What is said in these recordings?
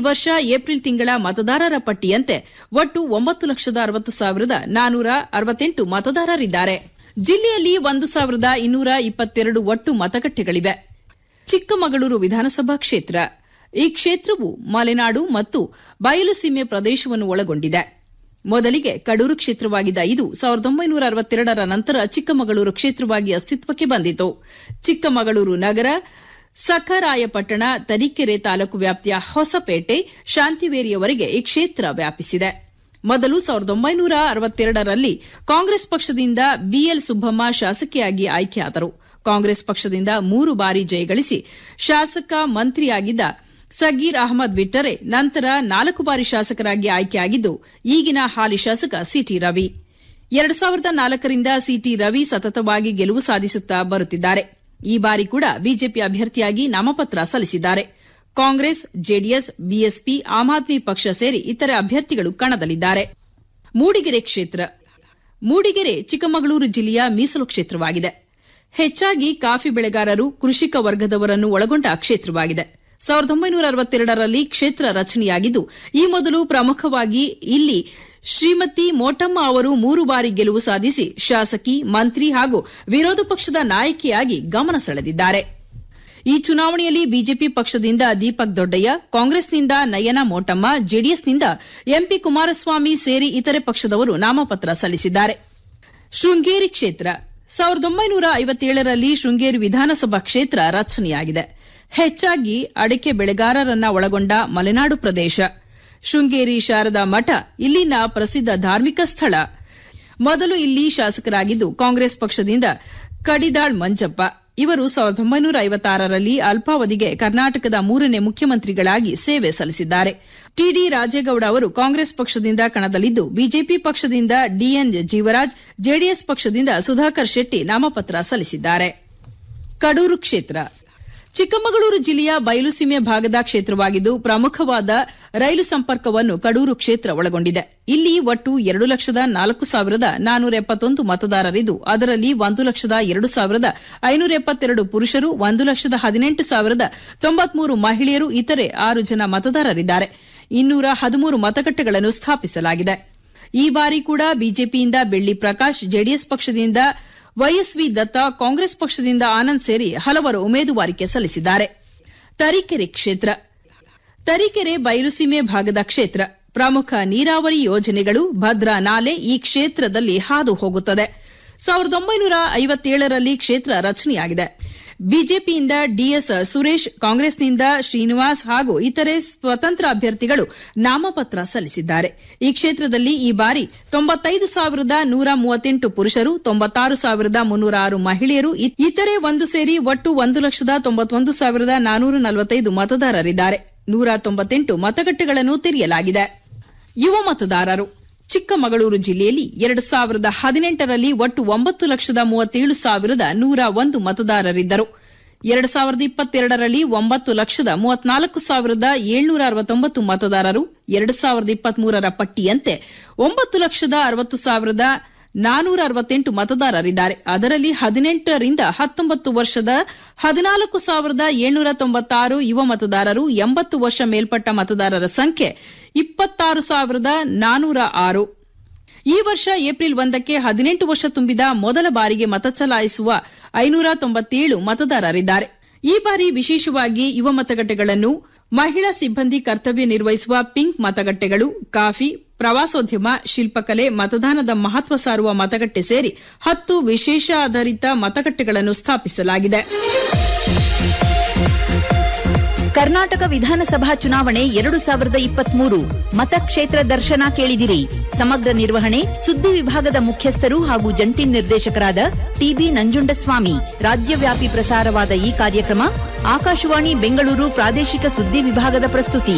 ವರ್ಷ ಏಪ್ರಿಲ್ ತಿಂಗಳ ಮತದಾರರ ಪಟ್ಟಿಯಂತೆ ಒಟ್ಟು ಒಂಬತ್ತು ಲಕ್ಷದ ಅರವತ್ತು ಸಾವಿರದ ನಾನೂರ ಅರವತ್ತೆಂಟು ಮತದಾರರಿದ್ದಾರೆ ಜಿಲ್ಲೆಯಲ್ಲಿ ಒಂದು ಸಾವಿರದ ಇನ್ನೂರ ಇಪ್ಪತ್ತೆರಡು ಒಟ್ಟು ಮತಗಟ್ಟೆಗಳಿವೆ ಚಿಕ್ಕಮಗಳೂರು ವಿಧಾನಸಭಾ ಕ್ಷೇತ್ರ ಈ ಕ್ಷೇತ್ರವು ಮಲೆನಾಡು ಮತ್ತು ಬಯಲುಸೀಮೆ ಪ್ರದೇಶವನ್ನು ಒಳಗೊಂಡಿದೆ ಮೊದಲಿಗೆ ಕಡೂರು ಕ್ಷೇತ್ರವಾಗಿದ್ದ ಇದು ಸಾವಿರದ ಒಂಬೈನೂರ ಅರವತ್ತೆರಡರ ನಂತರ ಚಿಕ್ಕಮಗಳೂರು ಕ್ಷೇತ್ರವಾಗಿ ಅಸ್ತಿತ್ವಕ್ಕೆ ಬಂದಿತು ಚಿಕ್ಕಮಗಳೂರು ನಗರ ಸಖರಾಯಪಟ್ಟಣ ತರೀಕೆರೆ ತಾಲೂಕು ವ್ಯಾಪ್ತಿಯ ಹೊಸಪೇಟೆ ಶಾಂತಿವೇರಿಯವರೆಗೆ ಈ ಕ್ಷೇತ್ರ ವ್ಯಾಪಿಸಿದೆ ಮೊದಲು ಸಾವಿರದ ಒಂಬೈನೂರ ಅರವತ್ತೆರಡರಲ್ಲಿ ಕಾಂಗ್ರೆಸ್ ಪಕ್ಷದಿಂದ ಬಿಎಲ್ ಸುಬ್ಬಮ್ಮ ಶಾಸಕಿಯಾಗಿ ಆಯ್ಕೆಯಾದರು ಕಾಂಗ್ರೆಸ್ ಪಕ್ಷದಿಂದ ಮೂರು ಬಾರಿ ಜಯಗಳಿಸಿ ಶಾಸಕ ಮಂತ್ರಿಯಾಗಿದ್ದ ಸಗೀರ್ ಅಹಮದ್ ಬಿಟ್ಟರೆ ನಂತರ ನಾಲ್ಕು ಬಾರಿ ಶಾಸಕರಾಗಿ ಆಯ್ಕೆಯಾಗಿದ್ದು ಈಗಿನ ಹಾಲಿ ಶಾಸಕ ಸಿಟಿ ರವಿ ಎರಡು ಸಾವಿರದ ನಾಲ್ಕರಿಂದ ಸಿಟಿ ರವಿ ಸತತವಾಗಿ ಗೆಲುವು ಸಾಧಿಸುತ್ತಾ ಬರುತ್ತಿದ್ದಾರೆ ಈ ಬಾರಿ ಕೂಡ ಬಿಜೆಪಿ ಅಭ್ಯರ್ಥಿಯಾಗಿ ನಾಮಪತ್ರ ಸಲ್ಲಿಸಿದ್ದಾರೆ Congress JDS BSP Aam Aadmi ಪಕ್ಷ ಸೇರಿ ಇತರೆ ಅಭ್ಯರ್ಥಿಗಳು ಕಣದಲ್ಲಿದ್ದಾರೆ ಮೂಡಿಗೆರೆ ಕ್ಷೇತ್ರ ಮೂಡಿಗೆರೆ ಚಿಕ್ಕಮಗಳೂರು ಜಿಲ್ಲೆಯ ಮೀಸಲು ಕ್ಷೇತ್ರವಾಗಿದೆ ಹೆಚ್ಚಾಗಿ ಕಾಫಿ ಬೆಳೆಗಾರರು ಕೃಷಿಕ ವರ್ಗದವರನ್ನು ಒಳಗೊಂಡ ಕ್ಷೇತ್ರವಾಗಿದೆ ಸಾವಿರದ ಒಂಬೈನೂರ ಅರವತ್ತೆರಡರಲ್ಲಿ ಕ್ಷೇತ್ರ ರಚನೆಯಾಗಿದ್ದು ಈ ಮೊದಲು ಪ್ರಮುಖವಾಗಿ ಇಲ್ಲಿ ಶ್ರೀಮತಿ ಮೋಟಮ್ಮ ಅವರು ಮೂರು ಬಾರಿ ಗೆಲುವು ಸಾಧಿಸಿ ಶಾಸಕಿ ಮಂತ್ರಿ ಹಾಗೂ ವಿರೋಧ ಪಕ್ಷದ ನಾಯಕಿಯಾಗಿ ಗಮನ ಸೆಳೆದಿದ್ದಾರೆ ಈ ಚುನಾವಣೆಯಲ್ಲಿ ಬಿಜೆಪಿ ಪಕ್ಷದಿಂದ ದೀಪಕ್ ದೊಡ್ಡಯ್ಯ ಕಾಂಗ್ರೆಸ್ನಿಂದ ನಯನ ಮೋಟಮ್ಮ ಜೆಡಿಎಸ್ನಿಂದ ಎಂಪಿ ಕುಮಾರಸ್ವಾಮಿ ಸೇರಿ ಇತರೆ ಪಕ್ಷದವರು ನಾಮಪತ್ರ ಸಲ್ಲಿಸಿದ್ದಾರೆ ಶೃಂಗೇರಿ ಕ್ಷೇತ್ರ ಸಾವಿರದ ಒಂಬೈನೂರ ಐವತ್ತೇಳರಲ್ಲಿ ಶೃಂಗೇರಿ ವಿಧಾನಸಭಾ ಕ್ಷೇತ್ರ ರಚನೆಯಾಗಿದೆ ಹೆಚ್ಚಾಗಿ ಅಡಿಕೆ ಬೆಳೆಗಾರರನ್ನ ಒಳಗೊಂಡ ಮಲೆನಾಡು ಪ್ರದೇಶ ಶೃಂಗೇರಿ ಶಾರದಾ ಮಠ ಇಲ್ಲಿನ ಪ್ರಸಿದ್ಧ ಧಾರ್ಮಿಕ ಸ್ಥಳ ಮೊದಲು ಇಲ್ಲಿ ಶಾಸಕರಾಗಿದ್ದು ಕಾಂಗ್ರೆಸ್ ಪಕ್ಷದಿಂದ ಕಡಿದಾಳ್ ಮಂಜಪ್ಪ ಇವರು ಸಾವಿರದ ಒಂಬೈನೂರ ಐವತ್ತಾರರಲ್ಲಿ ಅಲ್ಪಾವಧಿಗೆ ಕರ್ನಾಟಕದ ಮೂರನೇ ಮುಖ್ಯಮಂತ್ರಿಗಳಾಗಿ ಸೇವೆ ಸಲ್ಲಿಸಿದ್ದಾರೆ ಟಿಡಿ ರಾಜೇಗೌಡ ಅವರು ಕಾಂಗ್ರೆಸ್ ಪಕ್ಷದಿಂದ ಕಣದಲ್ಲಿದ್ದು ಬಿಜೆಪಿ ಪಕ್ಷದಿಂದ ಡಿಎನ್ ಜೀವರಾಜ್ ಜೆಡಿಎಸ್ ಪಕ್ಷದಿಂದ ಸುಧಾಕರ್ ಶೆಟ್ಟಿ ನಾಮಪತ್ರ ಸಲ್ಲಿಸಿದ್ದಾರೆ ಕಡೂರು ಕ್ಷೇತ್ರ ಚಿಕ್ಕಮಗಳೂರು ಜಿಲ್ಲೆಯ ಬಯಲುಸೀಮೆ ಭಾಗದ ಕ್ಷೇತ್ರವಾಗಿದ್ದು ಪ್ರಮುಖವಾದ ರೈಲು ಸಂಪರ್ಕವನ್ನು ಕಡೂರು ಕ್ಷೇತ್ರ ಒಳಗೊಂಡಿದೆ ಇಲ್ಲಿ ಒಟ್ಟು ಎರಡು ಲಕ್ಷದ ನಾಲ್ಕು ಸಾವಿರದ ನಾನೂರ ಎಪ್ಪತ್ತೊಂದು ಮತದಾರರಿದ್ದು ಅದರಲ್ಲಿ ಒಂದು ಲಕ್ಷದ ಎರಡು ಸಾವಿರದ ಐನೂರ ಎಪ್ಪತ್ತೆರಡು ಪುರುಷರು ಒಂದು ಲಕ್ಷದ ಹದಿನೆಂಟು ಸಾವಿರದ ತೊಂಬತ್ಮೂರು ಮಹಿಳೆಯರು ಇತರೆ ಆರು ಜನ ಮತದಾರರಿದ್ದಾರೆ ಇನ್ನೂರ ಹದಿಮೂರು ಮತಗಟ್ಟೆಗಳನ್ನು ಸ್ಥಾಪಿಸಲಾಗಿದೆ ಈ ಬಾರಿ ಕೂಡ ಬಿಜೆಪಿಯಿಂದ ಬೆಳ್ಳಿ ಪ್ರಕಾಶ್ ಜೆಡಿಎಸ್ ಪಕ್ಷದಿಂದ ವೈಎಸ್ವಿ ದತ್ತ ಕಾಂಗ್ರೆಸ್ ಪಕ್ಷದಿಂದ ಆನಂದ್ ಸೇರಿ ಹಲವರು ಉಮೇದುವಾರಿಕೆ ಸಲ್ಲಿಸಿದ್ದಾರೆ ತರೀಕೆರೆ ಕ್ಷೇತ್ರ ತರೀಕೆರೆ ಬಯಲುಸೀಮೆ ಭಾಗದ ಕ್ಷೇತ್ರ ಪ್ರಮುಖ ನೀರಾವರಿ ಯೋಜನೆಗಳು ಭದ್ರಾ ನಾಲೆ ಈ ಕ್ಷೇತ್ರದಲ್ಲಿ ಹಾದು ಹೋಗುತ್ತದೆ ಸಾವಿರದ ಒಂಬೈನೂರ ಐವತ್ತೇಳರಲ್ಲಿ ಕ್ಷೇತ್ರ ರಚನೆಯಾಗಿದೆ ಬಿಜೆಪಿಯಿಂದ ಡಿಎಸ್ ಸುರೇಶ್ ಕಾಂಗ್ರೆಸ್ನಿಂದ ಶ್ರೀನಿವಾಸ್ ಹಾಗೂ ಇತರೆ ಸ್ವತಂತ್ರ ಅಭ್ಯರ್ಥಿಗಳು ನಾಮಪತ್ರ ಸಲ್ಲಿಸಿದ್ದಾರೆ ಈ ಕ್ಷೇತ್ರದಲ್ಲಿ ಈ ಬಾರಿ ತೊಂಬತ್ತೈದು ಸಾವಿರದ ನೂರ ಮೂವತ್ತೆಂಟು ಪುರುಷರು ತೊಂಬತ್ತಾರು ಸಾವಿರದ ಮುನ್ನೂರ ಆರು ಮಹಿಳೆಯರು ಇತರೆ ಒಂದು ಸೇರಿ ಒಟ್ಟು ಒಂದು ಲಕ್ಷದ ತೊಂಬತ್ತೊಂದು ಸಾವಿರದ ನಾನೂರ ನಲವತ್ತೈದು ಮತದಾರರಿದ್ದಾರೆ ನೂರ ತೊಂಬತ್ತೆಂಟು ಮತಗಟ್ಟೆಗಳನ್ನು ತೆರೆಯಲಾಗಿದೆ ಯುವ ಮತದಾರರು ಚಿಕ್ಕಮಗಳೂರು ಜಿಲ್ಲೆಯಲ್ಲಿ ಎರಡು ಸಾವಿರದ ಹದಿನೆಂಟರಲ್ಲಿ ಒಟ್ಟು ಒಂಬತ್ತು ಲಕ್ಷದ ಮೂವತ್ತೇಳು ಸಾವಿರದ ನೂರ ಒಂದು ಮತದಾರರಿದ್ದರು ಎರಡು ಸಾವಿರದ ಇಪ್ಪತ್ತೆರಡರಲ್ಲಿ ಒಂಬತ್ತು ಲಕ್ಷದ ಮೂವತ್ನಾಲ್ಕು ಸಾವಿರದ ಏಳ್ನೂರ ಅರವತ್ತೊಂಬತ್ತು ಮತದಾರರು ಎರಡು ಸಾವಿರದ ಇಪ್ಪತ್ಮೂರರ ಪಟ್ಟಿಯಂತೆ ಒಂಬತ್ತು ಲಕ್ಷದ ಅರವತ್ತು ಸಾವಿರದ ನಾನೂರ ಅರವತ್ತೆಂಟು ಮತದಾರರಿದ್ದಾರೆ ಅದರಲ್ಲಿ ಹದಿನೆಂಟರಿಂದ ಹತ್ತೊಂಬತ್ತು ವರ್ಷದ ಹದಿನಾಲ್ಕು ಸಾವಿರದ ಏಳ್ನೂರ ತೊಂಬತ್ತಾರು ಯುವ ಮತದಾರರು ಎಂಬತ್ತು ವರ್ಷ ಮೇಲ್ಪಟ್ಟ ಮತದಾರರ ಸಂಖ್ಯೆ ಇಪ್ಪತ್ತಾರು ಸಾವಿರದ ನಾನೂರ ಆರು ಈ ವರ್ಷ ಏಪ್ರಿಲ್ ಒಂದಕ್ಕೆ ಹದಿನೆಂಟು ವರ್ಷ ತುಂಬಿದ ಮೊದಲ ಬಾರಿಗೆ ಮತ ಚಲಾಯಿಸುವ ಐನೂರ ತೊಂಬತ್ತೇಳು ಮತದಾರರಿದ್ದಾರೆ ಈ ಬಾರಿ ವಿಶೇಷವಾಗಿ ಯುವ ಮತಗಟ್ಟೆಗಳನ್ನು ಮಹಿಳಾ ಸಿಬ್ಬಂದಿ ಕರ್ತವ್ಯ ನಿರ್ವಹಿಸುವ ಪಿಂಕ್ ಮತಗಟ್ಟೆಗಳು ಕಾಫಿ ಪ್ರವಾಸೋದ್ಯಮ ಶಿಲ್ಪಕಲೆ ಮತದಾನದ ಮಹತ್ವ ಸಾರುವ ಮತಗಟ್ಟೆ ಸೇರಿ ಹತ್ತು ವಿಶೇಷ ಆಧಾರಿತ ಮತಗಟ್ಟೆಗಳನ್ನು ಸ್ಥಾಪಿಸಲಾಗಿದೆ ಕರ್ನಾಟಕ ವಿಧಾನಸಭಾ ಚುನಾವಣೆ ಎರಡು ಸಾವಿರದ ಇಪ್ಪತ್ಮೂರು ಮತಕ್ಷೇತ್ರ ದರ್ಶನ ಕೇಳಿದಿರಿ ಸಮಗ್ರ ನಿರ್ವಹಣೆ ಸುದ್ದಿ ವಿಭಾಗದ ಮುಖ್ಯಸ್ಥರು ಹಾಗೂ ಜಂಟಿ ನಿರ್ದೇಶಕರಾದ ಟಿಬಿ ನಂಜುಂಡಸ್ವಾಮಿ ರಾಜ್ಯವ್ಯಾಪಿ ಪ್ರಸಾರವಾದ ಈ ಕಾರ್ಯಕ್ರಮ ಆಕಾಶವಾಣಿ ಬೆಂಗಳೂರು ಪ್ರಾದೇಶಿಕ ಸುದ್ದಿ ವಿಭಾಗದ ಪ್ರಸ್ತುತಿ